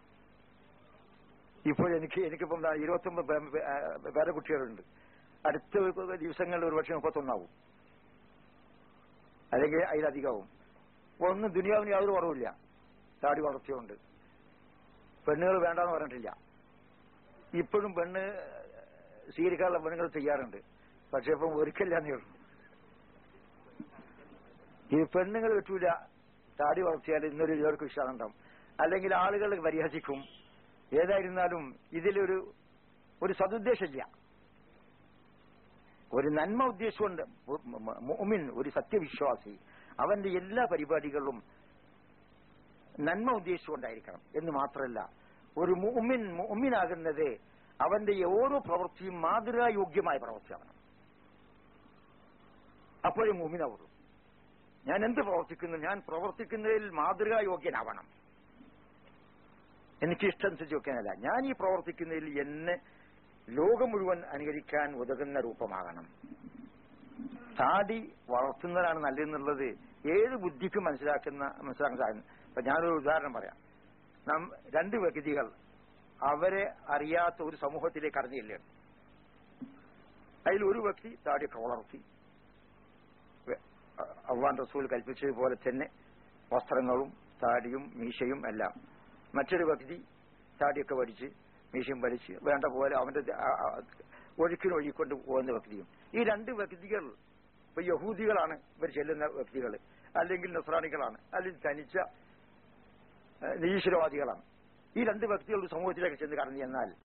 ഇപ്പോൾ എനിക്ക് എനിക്കിപ്പം ദാ ഇരുപത്തൊമ്പത് പേ- പേ- ആ, പേരെ കുട്ടികളുണ്ട് അടുത്ത ദിവസങ്ങളിൽ ഒരുപക്ഷെ മുപ്പത്തൊന്നാവും അല്ലെങ്കിൽ അതിലധികമാവും ഒന്നും ദുനിയാവിന് യാതൊരു കുറവില്ല താടി വളർത്തിയുണ്ട് പെണ്ണുകൾ വേണ്ടെന്ന് പറഞ്ഞിട്ടില്ല ഇപ്പോഴും പെണ്ണ് സ്വീകരിക്കാനുള്ള പെണ്ണുങ്ങൾ ചെയ്യാറുണ്ട് പക്ഷെ ഇപ്പം ഒരുക്കല്ലാന്നേ ഉള്ളൂ ഈ പെണ്ണുങ്ങൾ കിട്ടൂല താടി വളർത്തിയാൽ ഇന്നൊരു ഇവർക്ക് വിശ്വാസം ഉണ്ടാവും അല്ലെങ്കിൽ ആളുകൾ പരിഹസിക്കും ഏതായിരുന്നാലും ഇതിലൊരു ഒരു സതുദ്ദേശമില്ല ഒരു നന്മ ഉദ്ദേശമുണ്ട് മുഅ്മിൻ ഒരു സത്യവിശ്വാസി അവന്റെ എല്ലാ പരിപാടികളിലും നന്മ ഉദ്ദേശിച്ചുകൊണ്ടായിരിക്കണം എന്ന് മാത്രമല്ല ഒരു മുഅ്മിൻ മുഅ്മിനാകുന്നത് അവന്റെ ഓരോ പ്രവൃത്തിയും മാതൃകായോഗ്യമായ പ്രവൃത്തിയാവണം അപ്പോഴേ മുഅ്മിനാവുള്ളൂ ഞാൻ എന്ത് പ്രവർത്തിക്കുന്നു ഞാൻ പ്രവർത്തിക്കുന്നതിൽ മാതൃകായോഗ്യനാവണം എനിക്ക് ഇഷ്ടമനുസരിച്ച് വെക്കാനല്ല ഞാൻ ഈ പ്രവർത്തിക്കുന്നതിൽ എന്നെ ലോകം മുഴുവൻ അനുകരിക്കാൻ ഉതകുന്ന രൂപമാകണം താടി വളർത്തുന്നതാണ് നല്ലതെന്നുള്ളത് ഏത് ബുദ്ധിക്കും മനസ്സിലാക്കുന്ന മനസ്സിലാക്കാൻ സാധിക്കും അപ്പൊ ഞാനൊരു ഉദാഹരണം പറയാം നാം രണ്ട് വ്യക്തികൾ അവരെ അറിയാത്ത ഒരു സമൂഹത്തിലേക്ക് അറിഞ്ഞില്ലേ അതിൽ ഒരു വ്യക്തി താടിയൊക്കെ വളർത്തി വെ- അള്ളാൻ റസൂൽ കൽപ്പിച്ചതുപോലെ തന്നെ വസ്ത്രങ്ങളും താടിയും മീശയും എല്ലാം മറ്റൊരു വ്യക്തി താടിയൊക്കെ വടിച്ച് മീശയും വലിച്ച് വേണ്ട പോലെ അവന്റെ ആ- ആ- ഒഴുക്കിനൊഴുകിക്കൊണ്ട് പോകുന്ന വ്യക്തിയും ഈ രണ്ട് വ്യക്തികൾ ഇപ്പൊ യഹൂദികളാണ് ഇവർ ചെല്ലുന്ന വ്യക്തികൾ അല്ലെങ്കിൽ നസ്രാണികളാണ് അല്ലെങ്കിൽ തനിച്ച ഏഹ്, നിരീശ്വരവാദികളാണ് ഈ രണ്ട് വ്യക്തികൾ ഒരു സമൂഹത്തിലേക്ക് ചെന്ന് കടന്നു ചെന്നാൽ